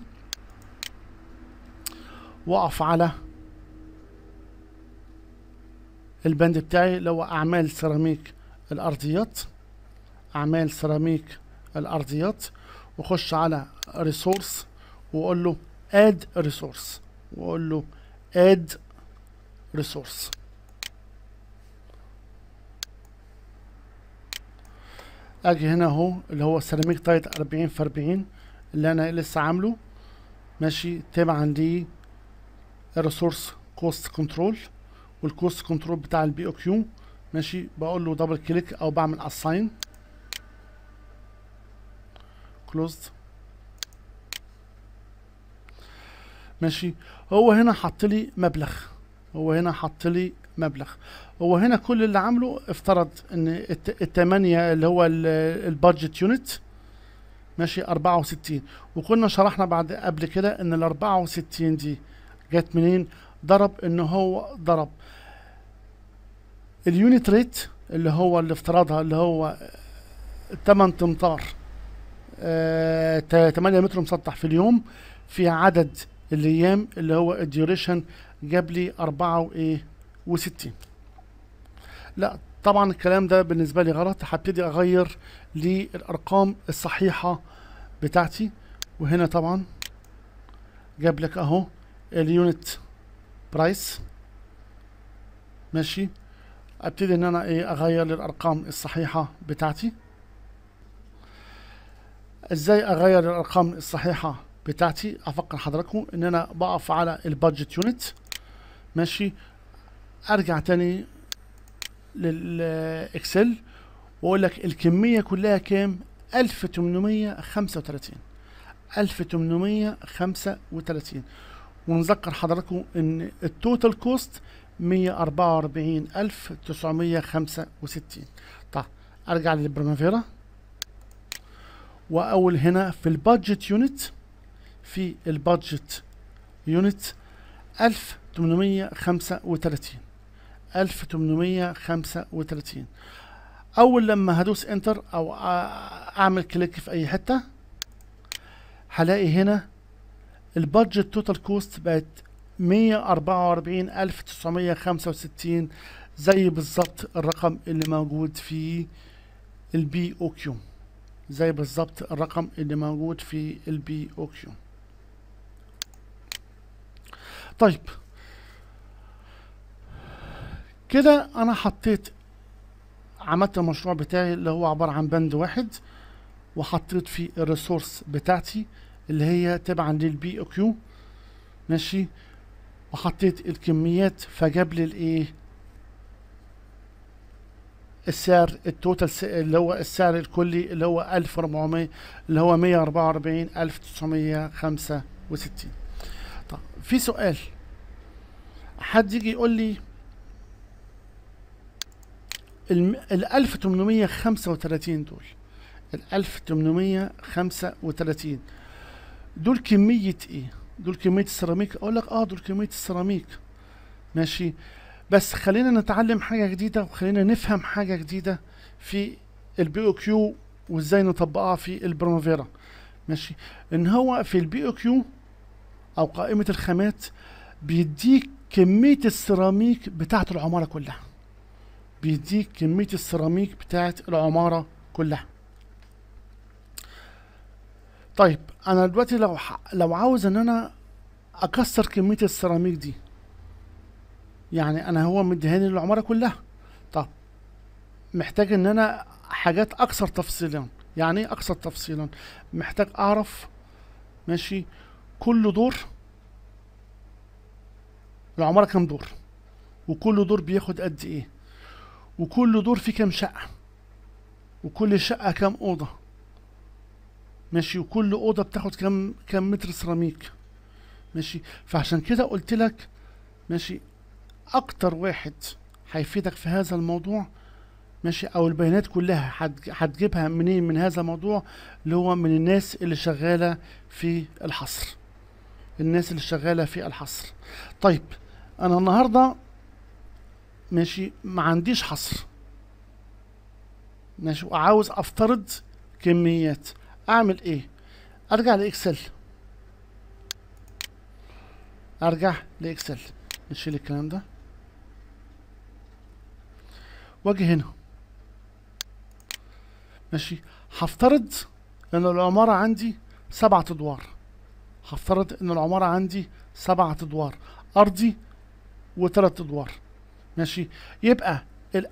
واقف على البند بتاعي اللي هو اعمال سيراميك الارضيات اعمال سيراميك الارضيات واخش على ريسورس واقول له اد ريسورس واقول له اد ريسورس اجي هنا اهو اللي هو سيراميك تايت 40 في 40 اللي انا لسه عامله ماشي تبعا لي الريسورس كوست كنترول والكوست كنترول بتاع البي او كيو ماشي بقول له دبل كليك او بعمل اساين كلوزد ماشي هو هنا حط لي مبلغ هو هنا حط لي مبلغ هو هنا كل اللي عامله افترض ان الت- التمانية اللي هو البادجت يونت ماشي 64 وكنا شرحنا بعد قبل كده ان ال 64 دي جت منين ضرب ان هو ضرب اليونت ريت اللي هو اللي افترضها اللي هو 8 امتار آه، تا- 8 متر مسطح في اليوم في عدد الايام اللي هو الديوريشن جاب لي 4 وايه و60 لا طبعا الكلام ده بالنسبه لي غلط هبتدي اغير للارقام الصحيحه بتاعتي وهنا طبعا جاب لك اهو اليونت برايس ماشي ابتدي ان انا ايه اغير للارقام الصحيحه بتاعتي ازاي اغير الارقام الصحيحه بتاعتي افكر حضراتكم ان انا بقف على البادجت يونت ماشي ارجع تاني للاكسل واقول لك الكميه كلها كام 1835 1835 ونذكر حضراتكم ان التوتال كوست 144965 طيب ارجع للبرمافيرا واول هنا في البادجت يونت في البادجت يونت 1835 1835 اول لما هدوس انتر او أ- اعمل كليك في اي حته هلاقي هنا البادجت توتال كوست بقت 144965 زي بالظبط الرقم اللي موجود في البي او كيو زي بالظبط الرقم اللي موجود في البي او كيو طيب كده انا حطيت عملت المشروع بتاعي اللي هو عبارة عن بند واحد وحطيت فيه الريسورس بتاعتي اللي هي تبعا للبي او كيو ماشي وحطيت الكميات فجاب لي الايه السعر التوتال س- اللي هو السعر الكلي اللي هو 1400 اللي هو 144965 طب في سؤال حد يجي يقول لي الم- ال 1835 دول ال 1835 دول كمية ايه دول كمية السيراميك اقول لك اه دول كمية السيراميك ماشي بس خلينا نتعلم حاجة جديدة وخلينا نفهم حاجة جديدة في البي او كيو وازاي نطبقها في البرمافيرا ماشي ان هو في البي او كيو او قائمة الخامات بيديك كمية السيراميك بتاعت العمارة كلها بيديك كمية السيراميك بتاعت العمارة كلها طيب انا دلوقتي لو ح... لو عاوز ان انا اكسر كمية السيراميك دي يعني انا هو مديهاني العمارة كلها طب محتاج ان انا حاجات اكثر تفصيلا يعني ايه اكثر تفصيلا محتاج اعرف ماشي كل دور العمارة كام دور وكل دور بياخد قد ايه وكل دور فيه كام شقة وكل شقة كام أوضة ماشي وكل أوضة بتاخد كام كام متر سيراميك ماشي فعشان كده قلت لك ماشي أكتر واحد هيفيدك في هذا الموضوع ماشي أو البيانات كلها هتج- هتجيبها منين من هذا الموضوع اللي هو من الناس اللي شغالة في الحصر الناس اللي شغالة في الحصر طيب أنا النهاردة ماشي ما عنديش حصر ماشي وعاوز افترض كميات اعمل ايه ارجع لاكسل ارجع لاكسل نشيل الكلام ده واجي هنا ماشي هفترض ان العمارة عندي سبعة ادوار هفترض ان العمارة عندي سبعة ادوار ارضي وثلاث ادوار ماشي يبقى ال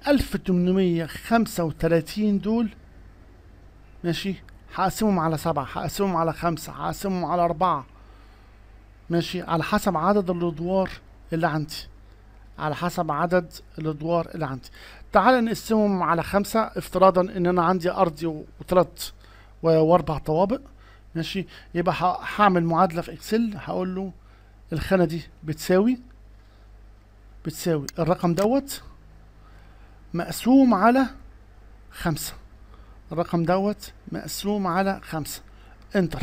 1835 دول ماشي هقسمهم على سبعة هقسمهم على خمسة هقسمهم على أربعة ماشي على حسب عدد الأدوار اللي عندي على حسب عدد الأدوار اللي عندي تعال نقسمهم على خمسة افتراضا إن أنا عندي أرضي و- وتلات و- وأربع طوابق ماشي يبقى ه- هعمل معادلة في إكسل هقول له الخانة دي بتساوي بتساوي الرقم دوت مقسوم على خمسة الرقم دوت مقسوم على خمسة انتر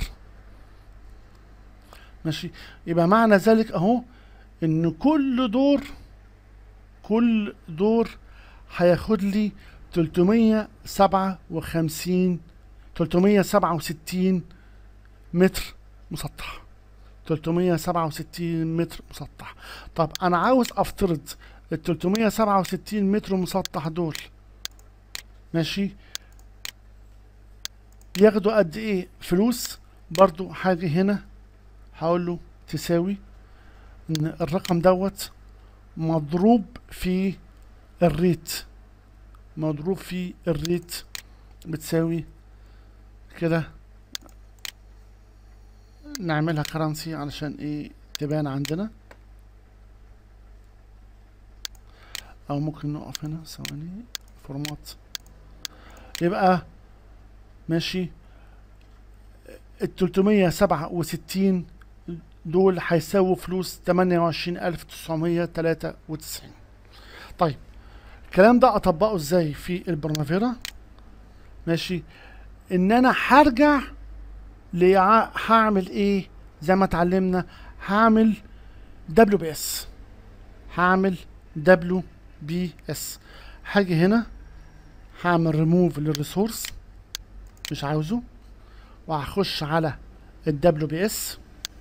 ماشي يبقى معنى ذلك اهو ان كل دور كل دور هياخد لي 357 367 متر مسطح 367 متر مسطح طب انا عاوز افترض ال 367 متر مسطح دول ماشي ياخدوا قد ايه فلوس برضو حاجة هنا هقول له تساوي ان الرقم دوت مضروب في الريت مضروب في الريت بتساوي كده نعملها كرنسي علشان ايه تبان عندنا او ممكن نقف هنا ثواني فورمات يبقى ماشي ال 367 دول هيساووا فلوس 28993 طيب الكلام ده اطبقه ازاي في البرمافيرا ماشي ان انا هرجع ليع- هعمل ايه زي ما اتعلمنا هعمل دبليو بي اس هعمل دبليو بي اس هاجي هنا هعمل ريموف للريسورس مش عاوزه وهخش على الدبليو بي اس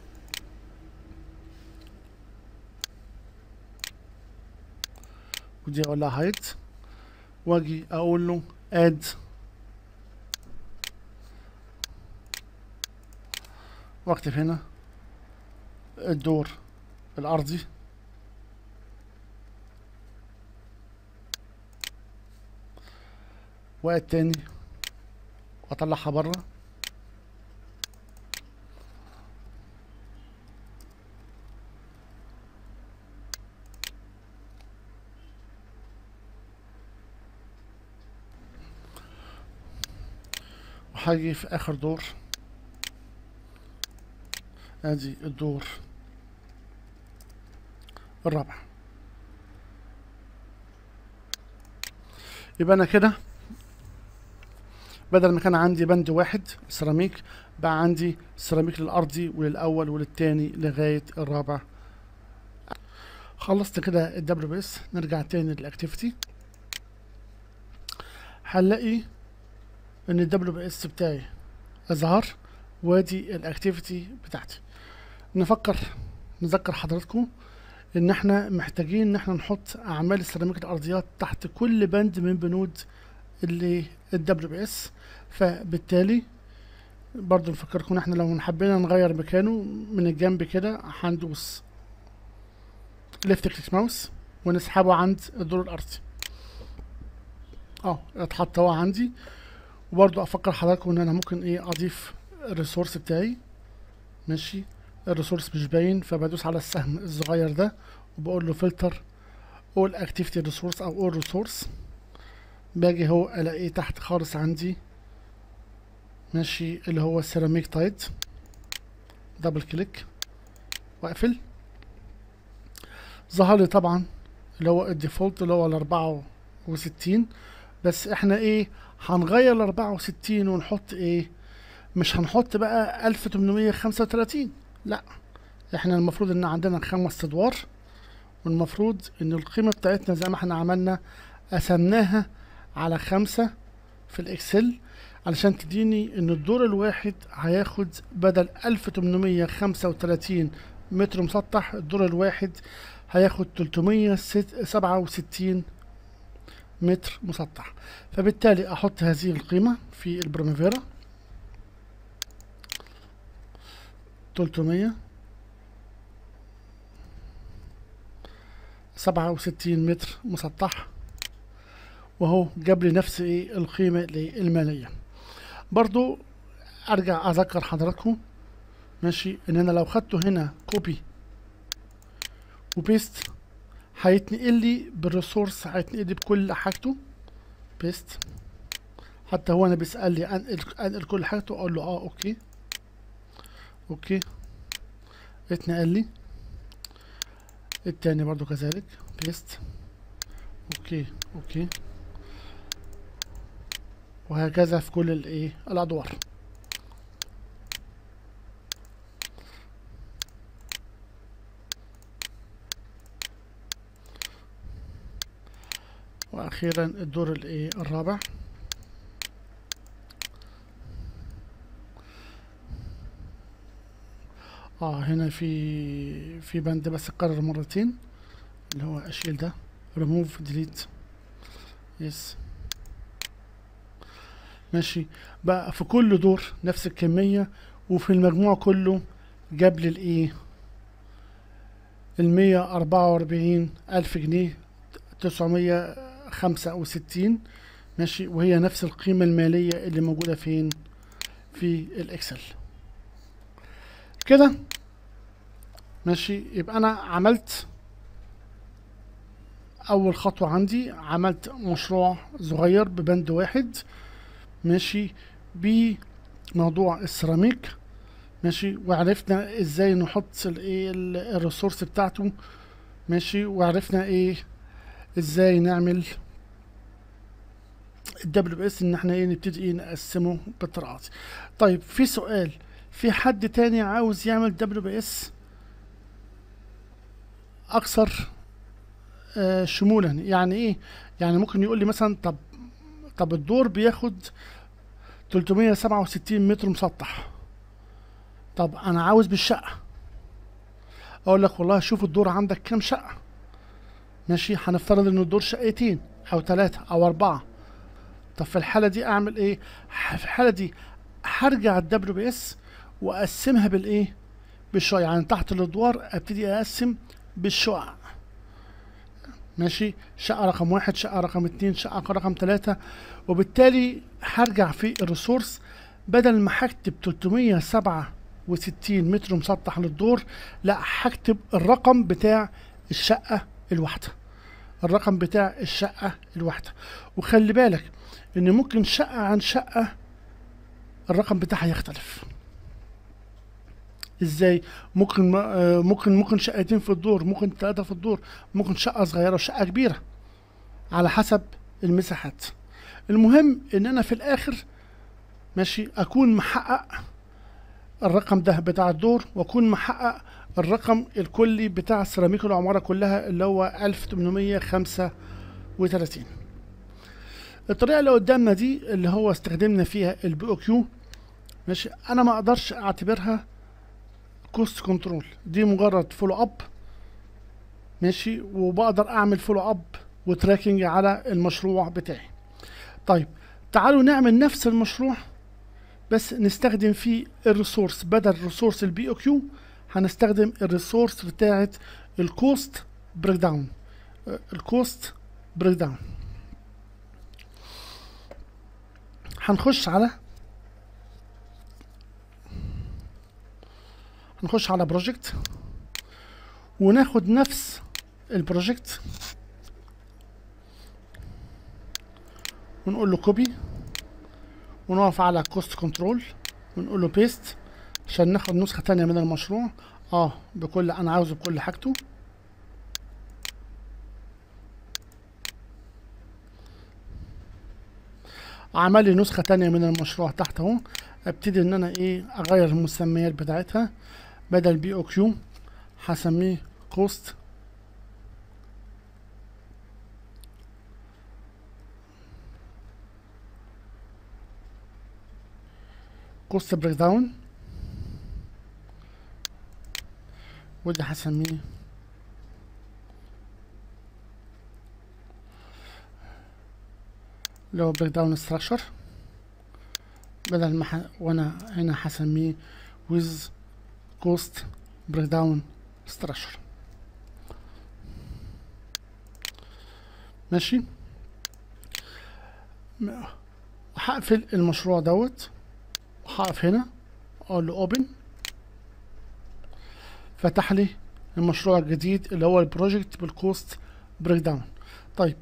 ودي اقول لها هايد واجي اقول له اد واكتب هنا الدور الارضي والتاني واطلعها بره وهاجي في اخر دور ادي الدور الرابع يبقى انا كده بدل ما كان عندي بند واحد سيراميك بقى عندي سيراميك للارضي وللاول وللتاني لغايه الرابع خلصت كده الدبليو بي اس نرجع تاني للاكتيفيتي هنلاقي ان الدبليو بي اس بتاعي ظهر وادي الاكتيفيتي بتاعتي نفكر نذكر حضراتكم ان احنا محتاجين ان احنا نحط اعمال السيراميك الارضيات تحت كل بند من بنود اللي الدبليو بي اس فبالتالي برضو نفكركم ان احنا لو حبينا نغير مكانه من الجنب كده هندوس ليفت كليك ماوس ونسحبه عند الدور الارضي اه اتحط هو عندي وبرضو افكر حضراتكم ان انا ممكن ايه اضيف الريسورس بتاعي ماشي الريسورس مش باين فبدوس على السهم الصغير ده وبقول له فلتر اول اكتيفيتي ريسورس او اول ريسورس باجي هو الاقيه تحت خالص عندي ماشي اللي هو السيراميك تايد دبل كليك واقفل ظهر لي طبعا اللي هو الديفولت اللي هو الأربعة وستين بس احنا ايه هنغير الأربعة وستين ونحط ايه مش هنحط بقى ألف تمنمية خمسة وتلاتين لا احنا المفروض ان عندنا خمس ادوار والمفروض ان القيمة بتاعتنا زي ما احنا عملنا قسمناها على خمسة في الاكسل علشان تديني ان الدور الواحد هياخد بدل ألف تمنمية خمسة وتلاتين متر مسطح الدور الواحد هياخد تلتمية سبعة وستين متر مسطح فبالتالي احط هذه القيمة في البريمافيرا تلتمية سبعة وستين متر مسطح وهو جاب لي نفس ايه القيمة المالية برضو ارجع اذكر حضراتكم ماشي ان انا لو خدته هنا كوبي وبيست هيتنقل لي بالريسورس هيتنقل لي بكل حاجته بيست حتى هو انا بيسأل لي انقل انقل كل حاجته اقول له اه اوكي اوكي اتنقل لي التاني برضو كذلك بيست اوكي اوكي وهكذا في كل الايه الادوار واخيرا الدور الايه الرابع اه هنا في في بند بس اتكرر مرتين اللي هو اشيل ده ريموف ديليت يس ماشي بقى في كل دور نفس الكمية وفي المجموع كله جاب لي الايه المية أربعة وأربعين ألف جنيه تسعمية خمسة وستين ماشي وهي نفس القيمة المالية اللي موجودة فين في الإكسل كده ماشي يبقى أنا عملت أول خطوة عندي عملت مشروع صغير ببند واحد ماشي بموضوع السيراميك ماشي وعرفنا ازاي نحط الايه الريسورس بتاعته ماشي وعرفنا ايه ازاي نعمل الدبليو بي اس ان احنا ايه نبتدي ايه نقسمه بالطرقات طيب في سؤال في حد تاني عاوز يعمل دبليو بي اس اكثر آه شمولا يعني ايه يعني ممكن يقول لي مثلا طب طب الدور بياخد 367 متر مسطح طب انا عاوز بالشقه اقول لك والله شوف الدور عندك كام شقه ماشي هنفترض ان الدور شقتين او ثلاثة او اربعة طب في الحالة دي اعمل ايه في الحالة دي هرجع الدبليو بي اس واقسمها بالايه بالشقق يعني تحت الادوار ابتدي اقسم بالشقق ماشي شقة رقم واحد شقة رقم اتنين شقة رقم تلاتة وبالتالي هرجع في الريسورس بدل ما هكتب 367 متر مسطح للدور لا هكتب الرقم بتاع الشقة الواحدة الرقم بتاع الشقة الواحدة وخلي بالك ان ممكن شقة عن شقة الرقم بتاعها يختلف ازاي ممكن ممكن ممكن شقتين في الدور ممكن ثلاثة في الدور ممكن شقة صغيرة وشقة كبيرة على حسب المساحات المهم ان انا في الاخر ماشي اكون محقق الرقم ده بتاع الدور واكون محقق الرقم الكلي بتاع سيراميك العمارة كلها اللي هو 1835 الطريقة اللي قدامنا دي اللي هو استخدمنا فيها البي او كيو ماشي انا ما اقدرش اعتبرها كوست كنترول دي مجرد فولو اب ماشي وبقدر اعمل فولو اب وتراكنج على المشروع بتاعي طيب تعالوا نعمل نفس المشروع بس نستخدم فيه الريسورس بدل ريسورس البي او كيو هنستخدم الريسورس بتاعه الكوست بريك داون الكوست بريك داون هنخش على هنخش على بروجكت وناخد نفس البروجكت ونقول له كوبي ونقف على كوست كنترول ونقول له بيست عشان ناخد نسخة تانية من المشروع اه بكل انا عاوزه بكل حاجته عمل لي نسخة تانية من المشروع تحت اهو ابتدي ان انا ايه اغير المسميات بتاعتها بدل بي او كيو هسميه كوست كوست بريك داون وده هسميه اللي هو بريك داون ستراكشر بدل ما ح... وانا هنا هسميه with cost breakdown structure ماشي م- هقفل المشروع دوت وهقف هنا اقول له اوبن فتح لي المشروع الجديد اللي هو البروجكت بالكوست بريك داون طيب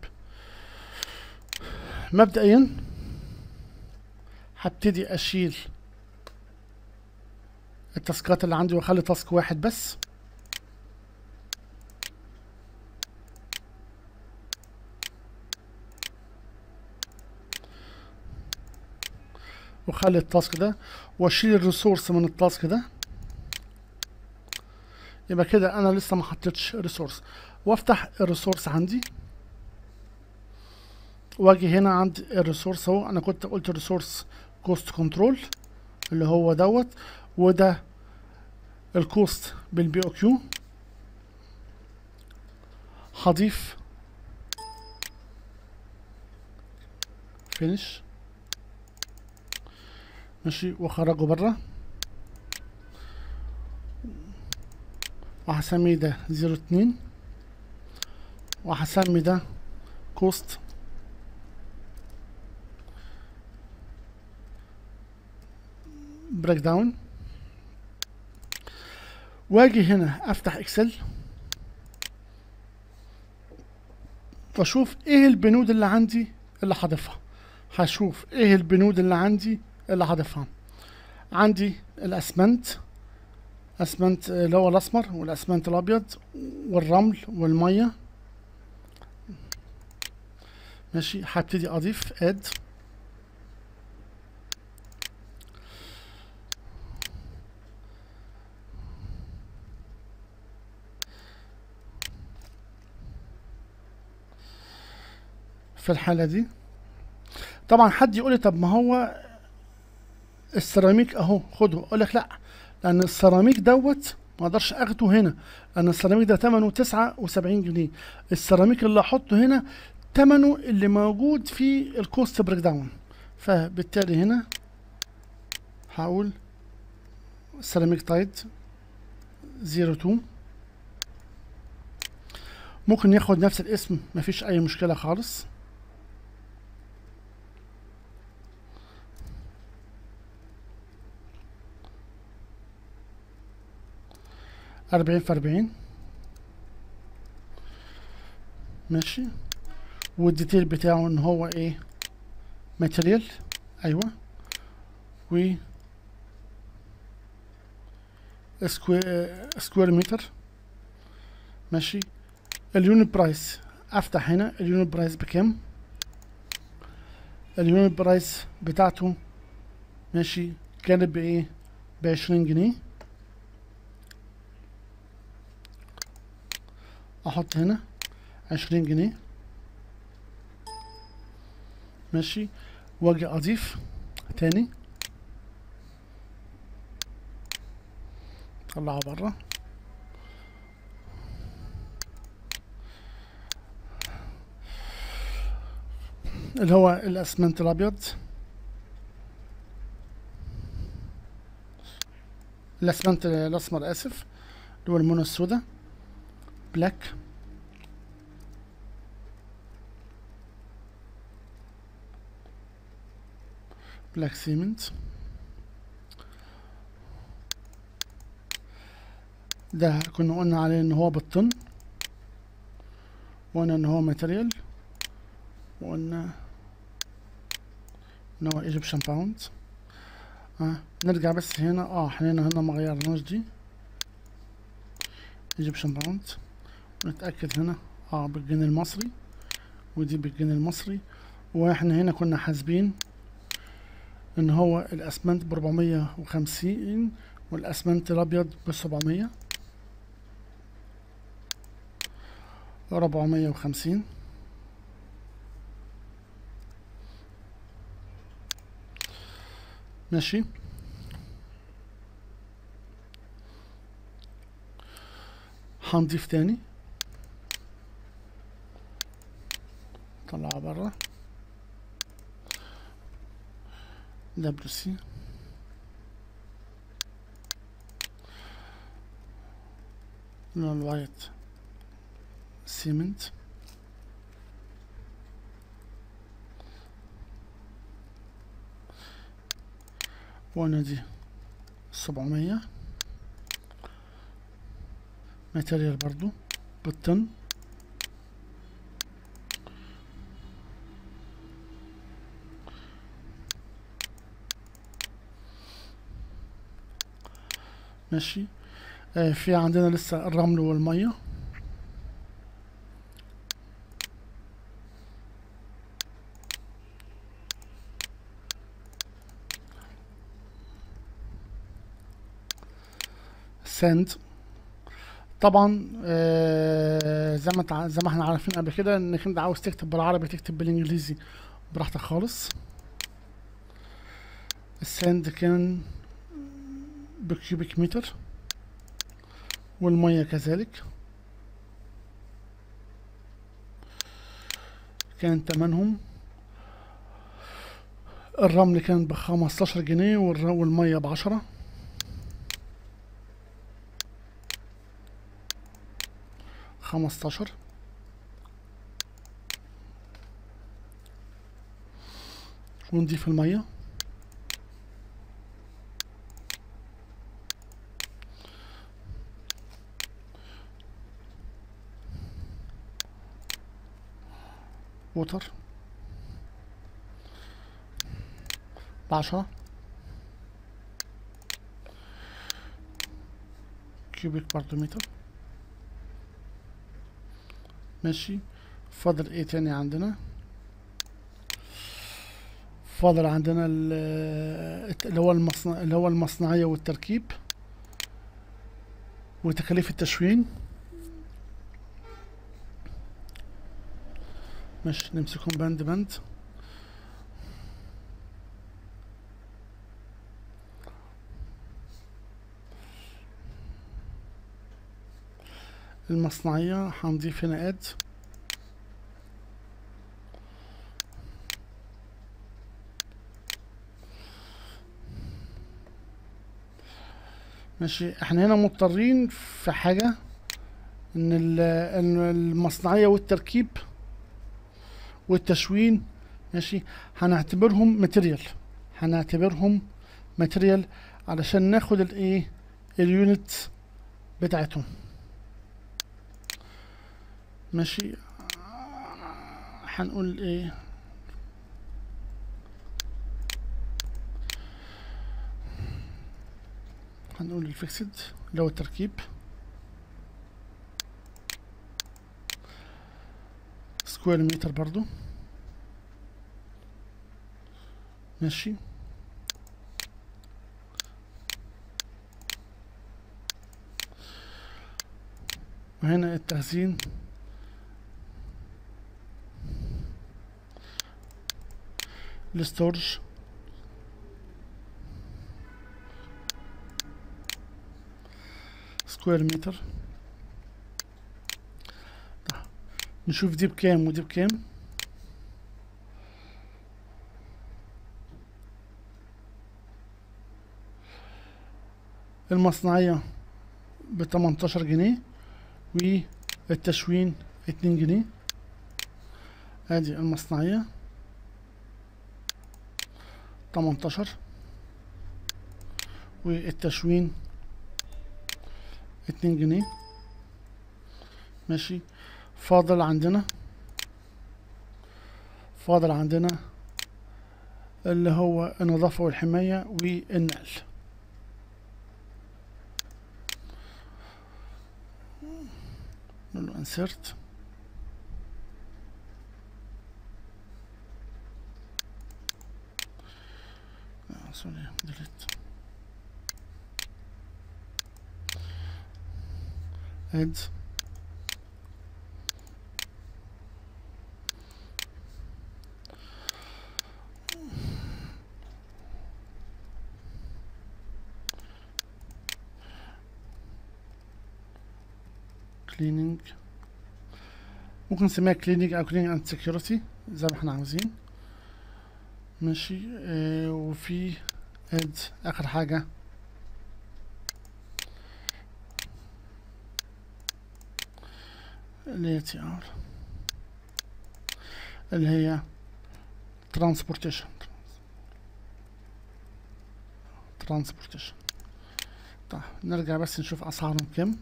مبدئيا هبتدي اشيل التاسكات اللي عندي واخلي تاسك واحد بس واخلي التاسك ده واشيل الريسورس من التاسك ده يبقى كده انا لسه ما حطيتش ريسورس وافتح الريسورس عندي واجي هنا عند الريسورس اهو انا كنت قلت ريسورس كوست كنترول اللي هو دوت وده الكوست بالبي او كيو هضيف فينش ماشي واخرجه بره وهسميه ده زيرو اتنين وهسمي ده كوست بريك داون واجي هنا افتح اكسل واشوف ايه البنود اللي عندي اللي هضيفها هشوف ايه البنود اللي عندي اللي هضيفها عندي الاسمنت اسمنت اللي هو الاسمر والاسمنت الابيض والرمل والميه ماشي هبتدي اضيف اد في الحالة دي طبعا حد يقول لي طب ما هو السيراميك اهو خده اقول لك لا لان السيراميك دوت ما اقدرش اخده هنا لان السيراميك ده ثمنه 79 جنيه السيراميك اللي احطه هنا ثمنه اللي موجود في الكوست بريك داون فبالتالي هنا هقول سيراميك تايد 02 ممكن ياخد نفس الاسم مفيش اي مشكلة خالص أربعين في أربعين ماشي والديتيل بتاعه ان هو ايه ماتريال ايوه و سكوير سكوير متر ماشي اليونت برايس افتح هنا اليونت برايس بكام اليونت برايس بتاعته ماشي كانت بايه بعشرين جنيه احط هنا عشرين جنيه ماشي واجي اضيف تاني طلعها بره اللي هو الاسمنت الابيض الاسمنت الاسمر اسف اللي هو المونة السوداء بلاك بلاك سيمنت ده كنا قلنا عليه ان هو بالطن وقلنا ان هو ماتريال وقلنا ان هو ايجيبشن باوند اه نرجع بس هنا اه احنا هنا هنا ما غيرناش دي ايجيبشن باوند نتأكد هنا اه بالجنيه المصري ودي بالجنيه المصري واحنا هنا كنا حاسبين ان هو الاسمنت بربعمية وخمسين والاسمنت الابيض بسبعمية ربعمية وخمسين ماشي هنضيف تاني طلعها برا دبليو سي لون الوايت سيمنت وانا دي سبعمية ماتيريال برضو بالطن ماشي آه في عندنا لسه الرمل والمية ساند طبعا آه زي ما تع... زي ما احنا عارفين قبل كده انك انت عاوز تكتب بالعربي تكتب بالانجليزي براحتك خالص الساند كان بكيوبيك متر والمية كذلك كان تمنهم الرمل كان بخمستاشر جنيه والر- والمية بعشرة خمستاشر ونضيف المية ووتر بعشرة كيوبيك برضو متر ماشي فاضل ايه تاني عندنا فاضل عندنا ال- اللي هو المصنع اللي هو المصنعية والتركيب وتكاليف التشوين ماشي نمسكهم بند بند المصنعية هنضيف هنا اد ماشي احنا هنا مضطرين في حاجة ان ال- إن المصنعية والتركيب والتشوين ماشي هنعتبرهم ماتيريال هنعتبرهم ماتيريال علشان ناخد الايه اليونت بتاعتهم ماشي هنقول ايه هنقول الفيكسد اللي هو التركيب سكوير متر برضو ماشي وهنا التخزين الستورج سكوير متر نشوف دي بكام ودي بكام المصنعية بتمنتاشر جنيه والتشوين اتنين جنيه ادي المصنعية تمنتاشر والتشوين اتنين جنيه ماشي فاضل عندنا فاضل عندنا اللي هو النظافة والحماية والنقل نقول له insert آه، سوري delete add cleaning ممكن نسميها cleaning او cleaning and security زي ما احنا عاوزين ماشي اه وفي add اخر حاجة اللي هي تي ار اللي هي transportation transportation طيب نرجع بس نشوف اسعارهم كام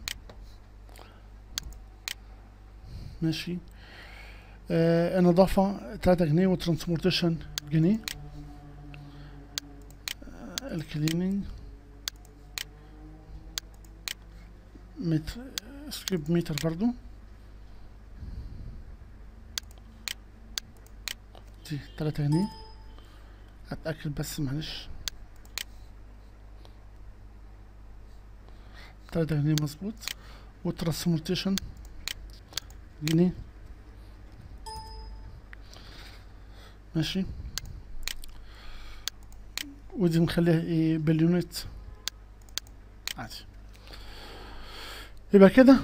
ماشي آه النظافة تلاتة جنيه وترانسبورتيشن جنيه آه الكليننج متر سكيب متر برضو دي تلاتة جنيه اتأكد بس معلش تلاتة جنيه مظبوط والترانسبورتيشن جنيه ماشي ودي نخليها ايه باليونت عادي يبقى كده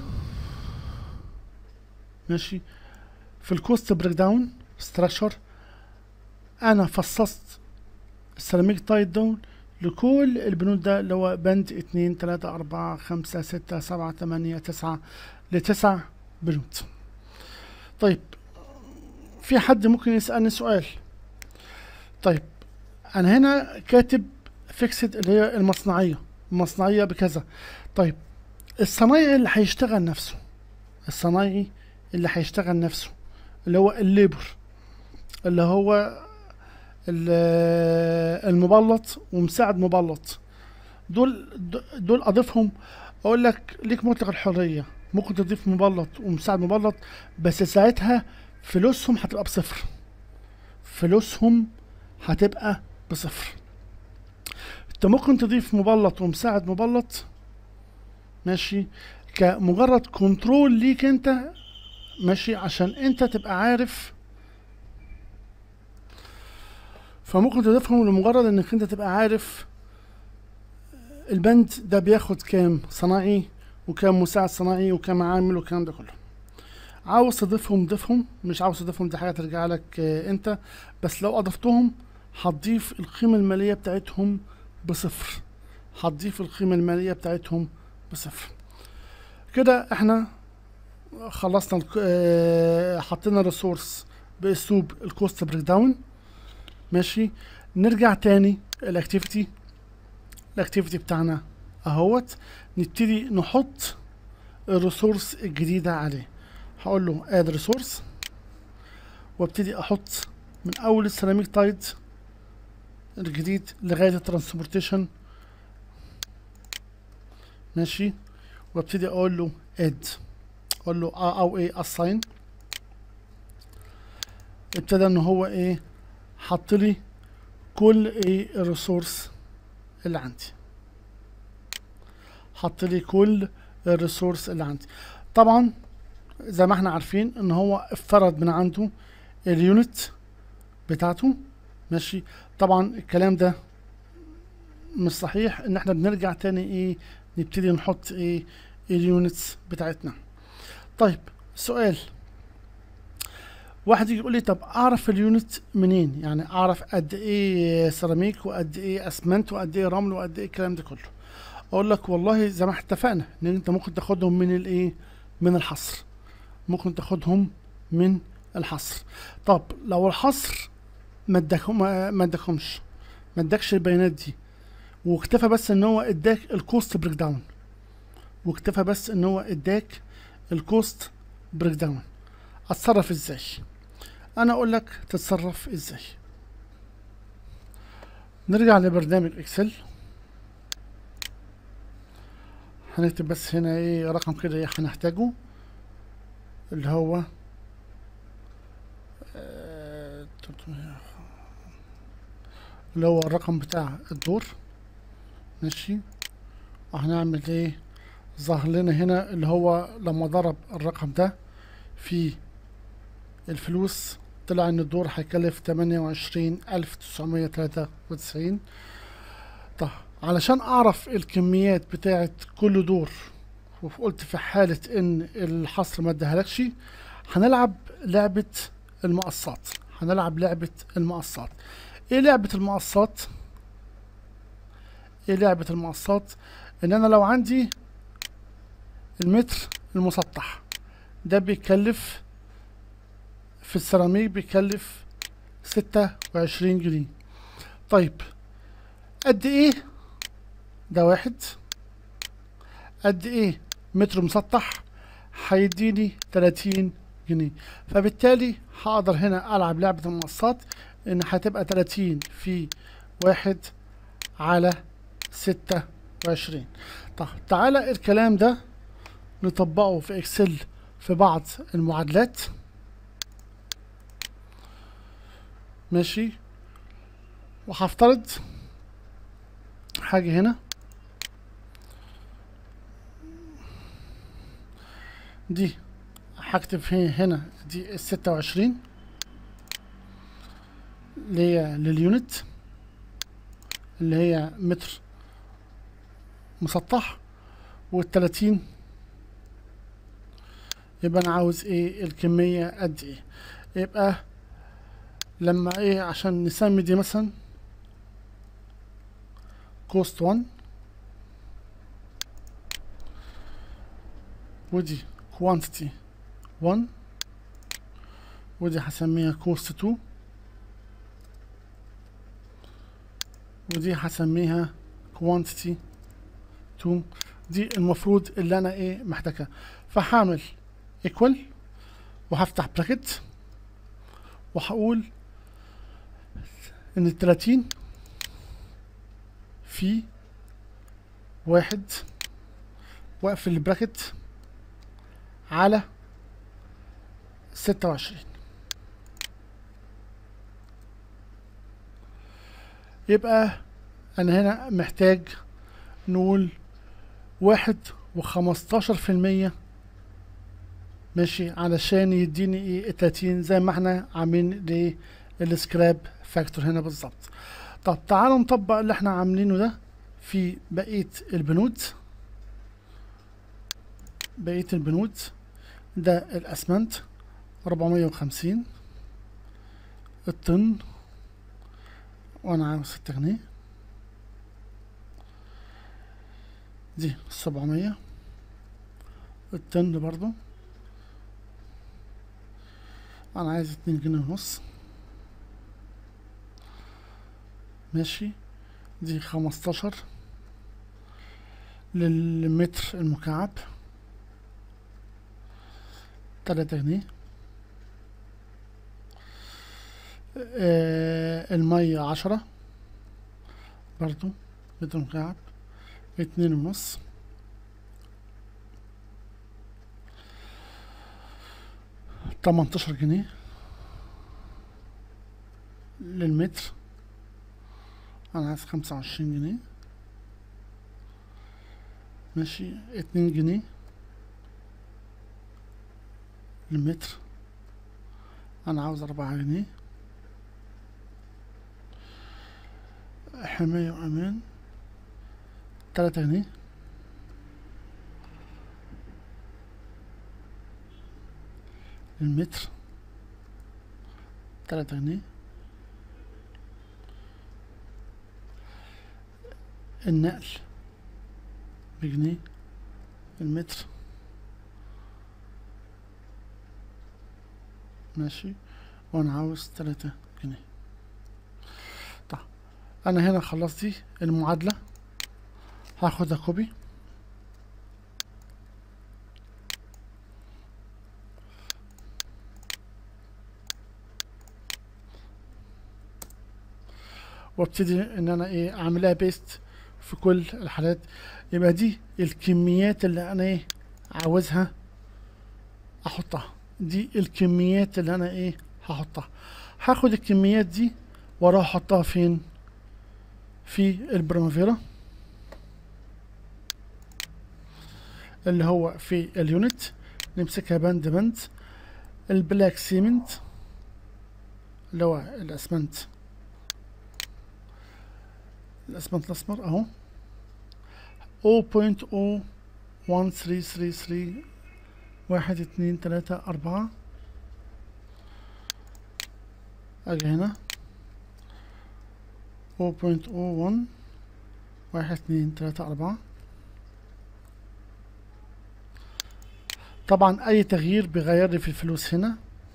ماشي في الكوست بريك داون ستراكشر انا فصصت السيراميك تايت داون لكل البنود ده اللي هو بند اتنين تلاتة اربعة خمسة ستة سبعة تمانية تسعة لتسع بنود طيب في حد ممكن يسألني سؤال طيب انا هنا كاتب فيكسد اللي هي المصنعية المصنعية بكذا طيب الصنايعي اللي هيشتغل نفسه الصنايعي اللي هيشتغل نفسه اللي هو الليبر اللي هو المبلط ومساعد مبلط دول دول اضيفهم اقول لك ليك مطلق الحريه ممكن تضيف مبلط ومساعد مبلط بس ساعتها فلوسهم هتبقى بصفر فلوسهم هتبقى بصفر انت ممكن تضيف مبلط ومساعد مبلط ماشي كمجرد كنترول ليك انت ماشي عشان انت تبقى عارف فممكن تضيفهم لمجرد انك انت تبقى عارف البند ده بياخد كام صناعي وكام مساعد صناعي وكام عامل والكلام ده كله عاوز تضيفهم ضيفهم مش عاوز تضيفهم دي حاجه ترجع لك اه انت بس لو اضفتهم هتضيف القيمه الماليه بتاعتهم بصفر هتضيف القيمه الماليه بتاعتهم بصفر كده احنا خلصنا اه حطينا ريسورس باسلوب الكوست بريك داون ماشي نرجع تاني الاكتيفيتي الاكتيفيتي بتاعنا اهوت نبتدي نحط الريسورس الجديدة عليه هقول له اد ريسورس وابتدي احط من اول السيراميك تايد الجديد لغاية الترانسبورتيشن ماشي وابتدي اقول له اد اقول له او ايه assign ابتدى ان هو ايه حط لي كل ايه الريسورس اللي عندي حط لي كل الريسورس اللي عندي طبعا زي ما احنا عارفين ان هو افترض من عنده اليونت بتاعته ماشي طبعا الكلام ده مش صحيح ان احنا بنرجع تاني ايه نبتدي نحط ايه اليونتس بتاعتنا طيب سؤال واحد يجي يقول لي طب اعرف اليونت منين يعني اعرف قد ايه سيراميك وقد ايه اسمنت وقد ايه رمل وقد ايه الكلام ده كله اقول لك والله زي ما اتفقنا ان انت ممكن تاخدهم من الايه من الحصر ممكن تاخدهم من الحصر طب لو الحصر ما اداكم ما اداكمش ما اداكش البيانات دي واكتفى بس ان هو اداك الكوست بريك داون واكتفى بس ان هو اداك الكوست بريك داون اتصرف ازاي انا اقول لك تتصرف ازاي نرجع لبرنامج اكسل هنكتب بس هنا ايه رقم كده ايه هنحتاجه اللي هو آه، اللي هو الرقم بتاع الدور ماشي وهنعمل ايه ظهر لنا هنا اللي هو لما ضرب الرقم ده في الفلوس طلع ان الدور هيكلف تمانية وعشرين الف تسعمية تلاتة وتسعين طب علشان اعرف الكميات بتاعت كل دور وقلت في حالة ان الحصر ما ادهالكش هنلعب لعبة المقصات هنلعب لعبة المقصات ايه لعبة المقصات ايه لعبة المقصات ان انا لو عندي المتر المسطح ده بيكلف في السيراميك بيكلف ستة وعشرين جنيه طيب قد ايه ده واحد قد ايه متر مسطح هيديني تلاتين جنيه فبالتالي هقدر هنا العب لعبة المقصات ان هتبقى تلاتين في واحد على ستة وعشرين طب تعالى الكلام ده نطبقه في اكسل في بعض المعادلات ماشي وهفترض حاجة هنا دي هكتب هنا دي الستة وعشرين اللي هي لليونت اللي هي متر مسطح والتلاتين يبقى انا عاوز ايه الكمية قد ايه يبقى لما ايه عشان نسمي دي مثلا كوست 1 ودي كوانتيتي 1 ودي هسميها كوست 2 ودي هسميها كوانتيتي 2 دي المفروض اللي انا ايه محتاجها فهعمل equal وهفتح براكت وهقول ان التلاتين في واحد واقفل البراكت على ستة وعشرين يبقى انا هنا محتاج نقول واحد وخمستاشر في المية ماشي علشان يديني ايه التلاتين زي ما احنا عاملين للسكراب فاكتور هنا بالظبط طب تعالوا نطبق اللي احنا عاملينه ده في بقية البنود بقية البنود ده الاسمنت ربعمية وخمسين الطن وانا عاوز ستة جنيه دي سبعمية الطن برضو انا عايز اتنين جنيه ونص ماشي دي خمستاشر للمتر المكعب تلاتة جنيه آه المية عشرة برضو متر مكعب اتنين ونص تمنتاشر جنيه للمتر انا عايز خمسة وعشرين جنيه ماشي اتنين جنيه المتر انا عاوز اربعة جنيه حماية وامان تلاتة جنيه المتر تلاتة جنيه النقل بجنيه المتر ماشي وانا عاوز تلاتة جنيه طيب انا هنا خلصت دي المعادلة هاخدها كوبي وابتدي ان انا ايه اعملها بيست في كل الحالات يبقى دي الكميات اللي انا ايه عاوزها احطها دي الكميات اللي انا ايه هحطها هاخد الكميات دي واروح احطها فين في البرامافيرا اللي هو في اليونت نمسكها بند بند البلاك سيمنت اللي هو الاسمنت الاسمنت الاسمر اهو 0.01333 واحد اتنين تلاتة أربعة أجي هنا 0.01 واحد اتنين تلاتة أربعة طبعا أي تغيير بيغير لي في الفلوس هنا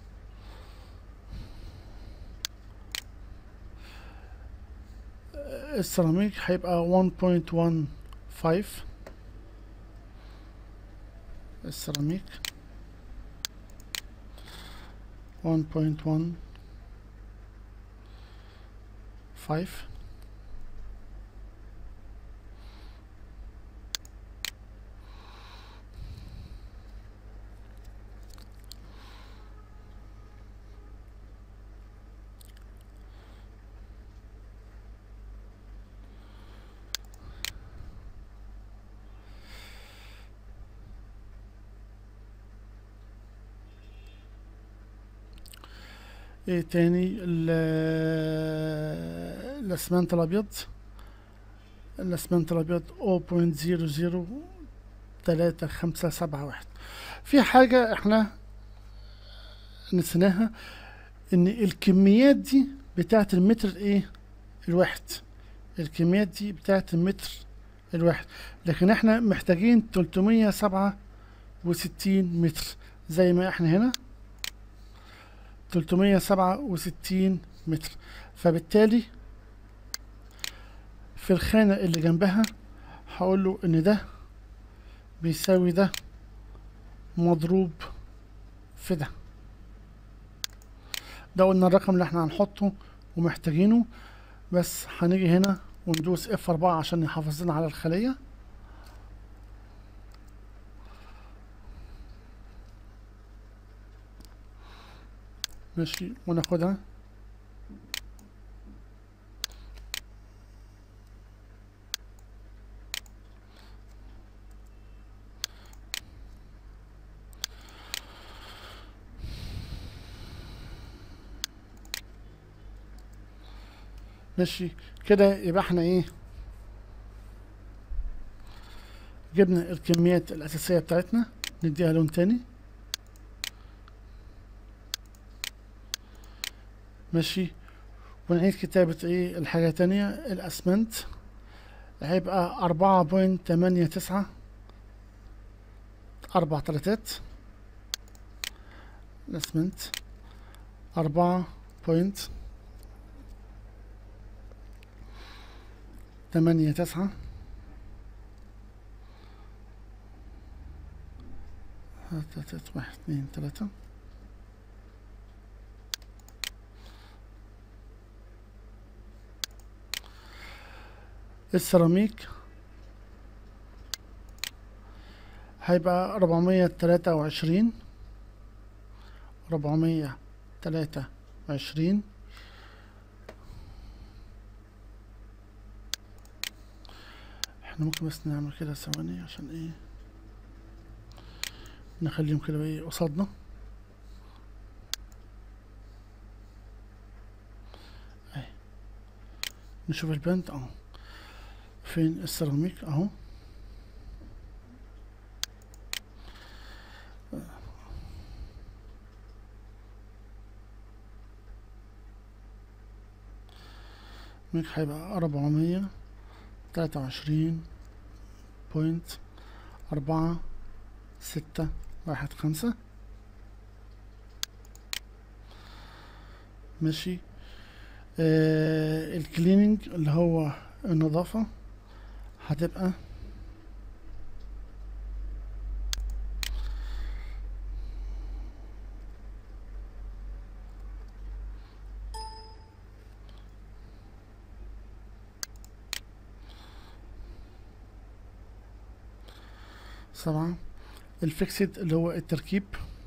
السيراميك هيبقى 1.15 السيراميك 1.15 ايه تاني ال- الاسمنت الابيض الاسمنت الابيض 0.00357 في حاجة احنا نسيناها ان الكميات دي بتاعت المتر ايه الواحد الكميات دي بتاعت المتر الواحد لكن احنا محتاجين 367 متر زي ما احنا هنا 367 متر فبالتالي في الخانة اللي جنبها هقول له ان ده بيساوي ده مضروب في ده ده قلنا الرقم اللي احنا هنحطه ومحتاجينه بس هنيجي هنا وندوس اف 4 عشان يحافظ لنا على الخلية ماشي وناخدها ماشي كده يبقى احنا ايه جبنا الكميات الأساسية بتاعتنا نديها لون تاني ماشي ونعيد كتابة ايه الحاجة تانية الأسمنت هيبقى أربعة بوينت تمانية تسعة أربع تلاتات الأسمنت أربعة بوينت تمانية تسعة تلاتة واحد اتنين تلاتة السيراميك هيبقى أربعمية تلاتة وعشرين أربعمية تلاتة وعشرين احنا ممكن بس نعمل كده ثواني عشان ايه نخليهم كده ايه قصادنا نشوف البند اهو فين السيراميك اهو ميك هيبقى أربعمية تلاتة وعشرين بوينت أربعة ستة واحد خمسة ماشي آه الكليننج اللي هو النظافة هتبقى سبعة الفيكسد اللي هو التركيب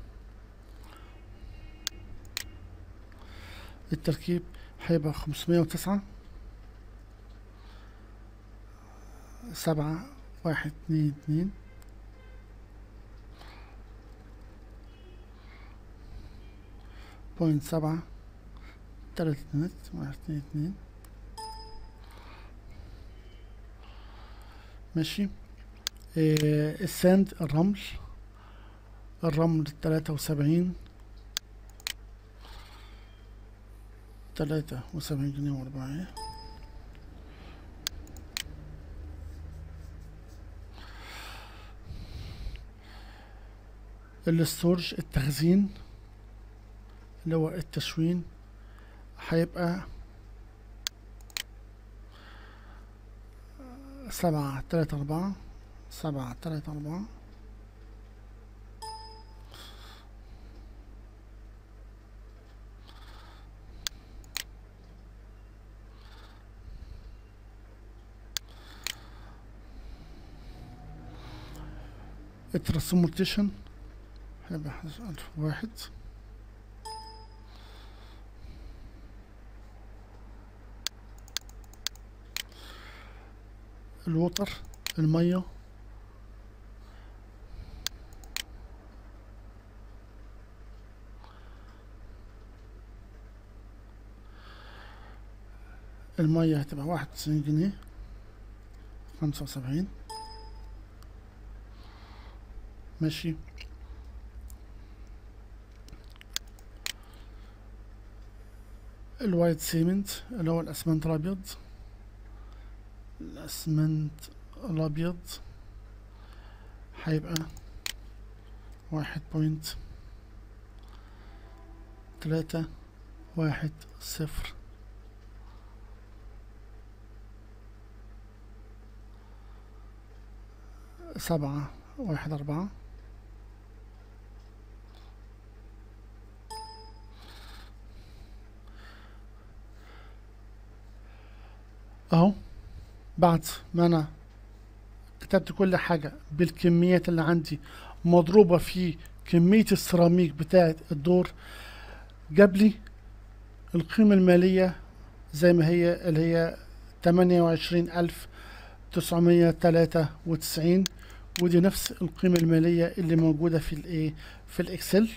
التركيب هيبقى خمسمية وتسعة سبعة واحد اتنين اتنين بوينت سبعة تلاتة اتنين واحد اتنين اتنين ماشي إيه الساند الرمل الرمل تلاتة وسبعين تلاتة وسبعين جنيه وأربعين الاستورج التخزين اللي هو التشوين هيبقى سبعة تلاتة أربعة سبعة تلاتة أربعة الترانسمورتيشن هيبقى ألف واحد الوتر المية المية هتبقى واحد وتسعين جنيه خمسة وسبعين ماشي الوايت سيمنت اللي هو الأسمنت الأبيض الأسمنت الأبيض هيبقى واحد بوينت تلاتة واحد صفر سبعة واحد أربعة أهو بعد ما أنا كتبت كل حاجة بالكميات اللي عندي مضروبة في كمية السيراميك بتاعة الدور جاب لي القيمة المالية زي ما هي اللي هي تمانية وعشرين ألف تسعمية تلاتة وتسعين ودي نفس القيمة المالية اللي موجودة في الايه في الاكسل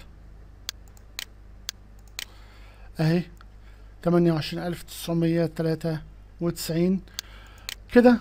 اهي تمانية وعشرين ألف تسعمية تلاتة وتسعين كده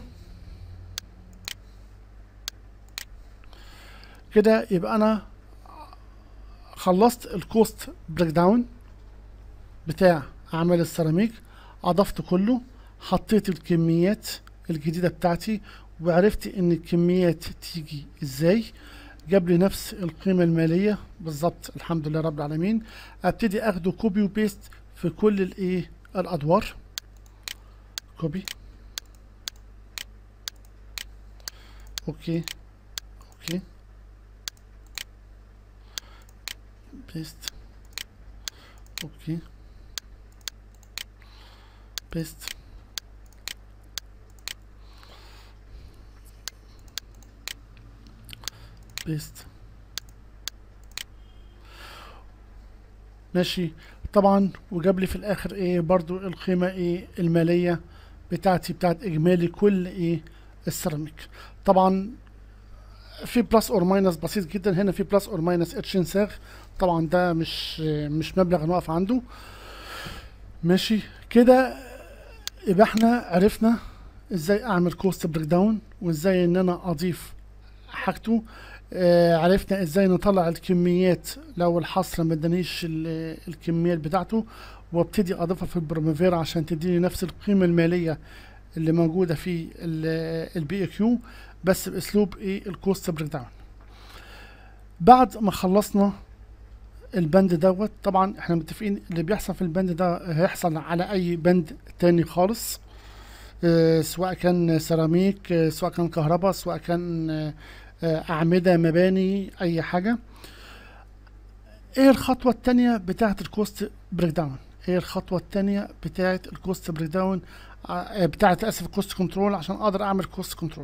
كده يبقى انا خلصت الكوست بريك داون بتاع اعمال السيراميك اضفت كله حطيت الكميات الجديدة بتاعتي وعرفت ان الكميات تيجي ازاي جاب لي نفس القيمة المالية بالظبط الحمد لله رب العالمين ابتدي اخده كوبي وبيست في كل الايه الادوار كوبي اوكي اوكي بيست اوكي بيست بيست ماشي طبعا وجاب لي في الاخر ايه برضو القيمة ايه المالية بتاعتي بتاعت اجمالي كل ايه السيراميك طبعا في بلس اور ماينس بسيط جدا هنا في بلس اور ماينس 20 صاغ طبعا ده مش مش مبلغ نقف عنده ماشي كده يبقى احنا عرفنا ازاي اعمل كوست بريك داون وازاي ان انا اضيف حاجته آه عرفنا ازاي نطلع الكميات لو الحصر ما ادانيش ال- الكميات بتاعته وابتدي اضيفها في البروميفيرا عشان تديني نفس القيمه الماليه اللي موجوده في البي اي كيو بس باسلوب ايه الكوست بريك داون بعد ما خلصنا البند دوت طبعا احنا متفقين اللي بيحصل في البند ده هيحصل على اي بند تاني خالص اه سواء كان سيراميك اه سواء كان كهرباء سواء كان اه اه اعمده مباني اي حاجه ايه الخطوه التانية بتاعه الكوست بريك داون ايه الخطوه التانية بتاعه الكوست بريك داون اه بتاعه اسف الكوست كنترول عشان اقدر اعمل كوست كنترول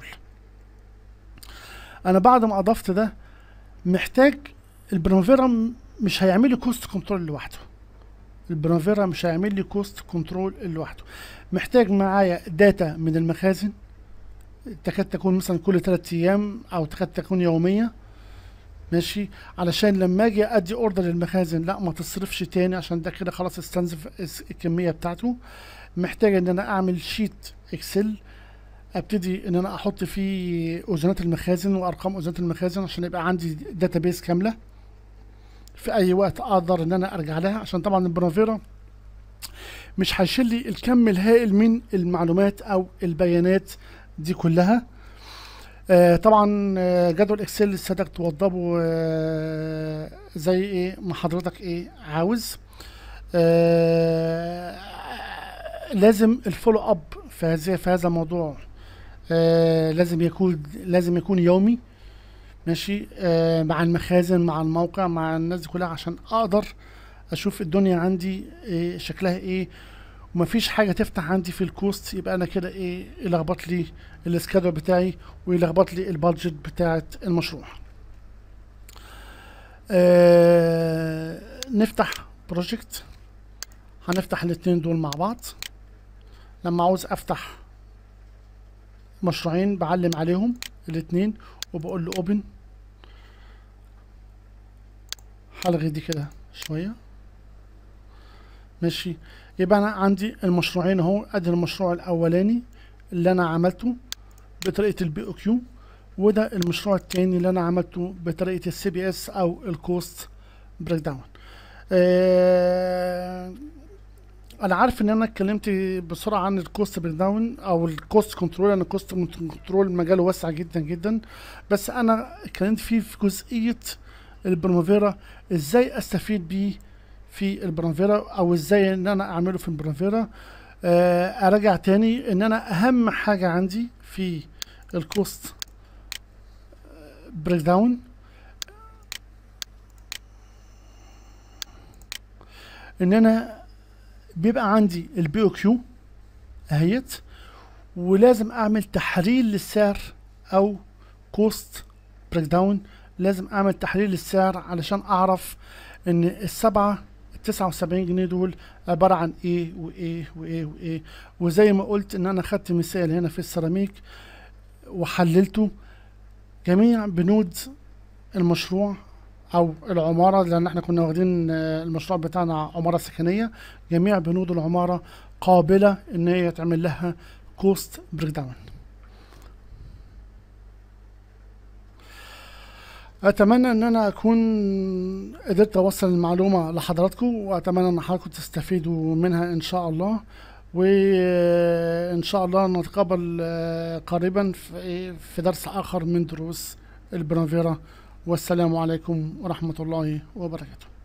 انا بعد ما اضفت ده محتاج البريمافيرا م- مش هيعمل لي كوست كنترول لوحده البريمافيرا مش هيعمل لي كوست كنترول لوحده محتاج معايا داتا من المخازن تكاد تكون مثلا كل ثلاثة ايام او تكاد تكون يومية ماشي علشان لما اجي ادي اوردر للمخازن لا ما تصرفش تاني عشان ده كده خلاص استنزف اس- الكمية بتاعته محتاج ان انا اعمل شيت اكسل ابتدي ان انا احط فيه اوزانات المخازن وارقام اوزانات المخازن عشان يبقى عندي داتابيس كامله في اي وقت اقدر ان انا ارجع لها عشان طبعا البرافيرا مش هيشيل لي الكم الهائل من المعلومات او البيانات دي كلها آه طبعا آه، جدول اكسل سيادتك توضبه آه زي ايه ما حضرتك ايه عاوز آه لازم الفولو اب في هذا في هذا الموضوع آه لازم يكون لازم يكون يومي ماشي آه مع المخازن مع الموقع مع الناس دي كلها عشان اقدر اشوف الدنيا عندي إيه شكلها ايه ومفيش حاجه تفتح عندي في الكوست يبقى انا كده ايه يلخبط لي السكادول بتاعي ويلخبط لي البادجت بتاعه المشروع آه نفتح بروجكت هنفتح الاتنين دول مع بعض لما عاوز افتح مشروعين بعلم عليهم الاتنين وبقول له اوبن هلغي دي كده شويه ماشي يبقى انا عندي المشروعين اهو ادي المشروع الاولاني اللي انا عملته بطريقه البي او كيو وده المشروع التاني اللي انا عملته بطريقه السي بي اس او الكوست بريك داون آه انا عارف ان انا اتكلمت بسرعه عن الكوست بريك داون او الكوست كنترول لان الكوست كنترول مجاله واسع جدا جدا بس انا اتكلمت فيه في جزئيه البروموفيرا ازاي استفيد بيه في البرانفيرا او ازاي ان انا اعمله في البرانفيرا آه ارجع تاني ان انا اهم حاجه عندي في الكوست بريك داون ان انا بيبقى عندي البي او كيو اهيت ولازم اعمل تحليل للسعر او كوست بريك داون لازم اعمل تحليل للسعر علشان اعرف ان السبعة التسعة وسبعين جنيه دول عبارة عن ايه وايه وايه وايه وزي ما قلت ان انا خدت مثال هنا في السيراميك وحللته جميع بنود المشروع او العمارة لان احنا كنا واخدين آه، المشروع بتاعنا عمارة سكنية جميع بنود العمارة قابلة ان هي يتعمل لها كوست بريك داون اتمنى ان انا اكون قدرت اوصل المعلومه لحضراتكم واتمنى ان حضراتكم تستفيدوا منها ان شاء الله وان شاء الله نتقابل آه، قريبا في في درس اخر من دروس البرافيرا والسلام عليكم ورحمه الله وبركاته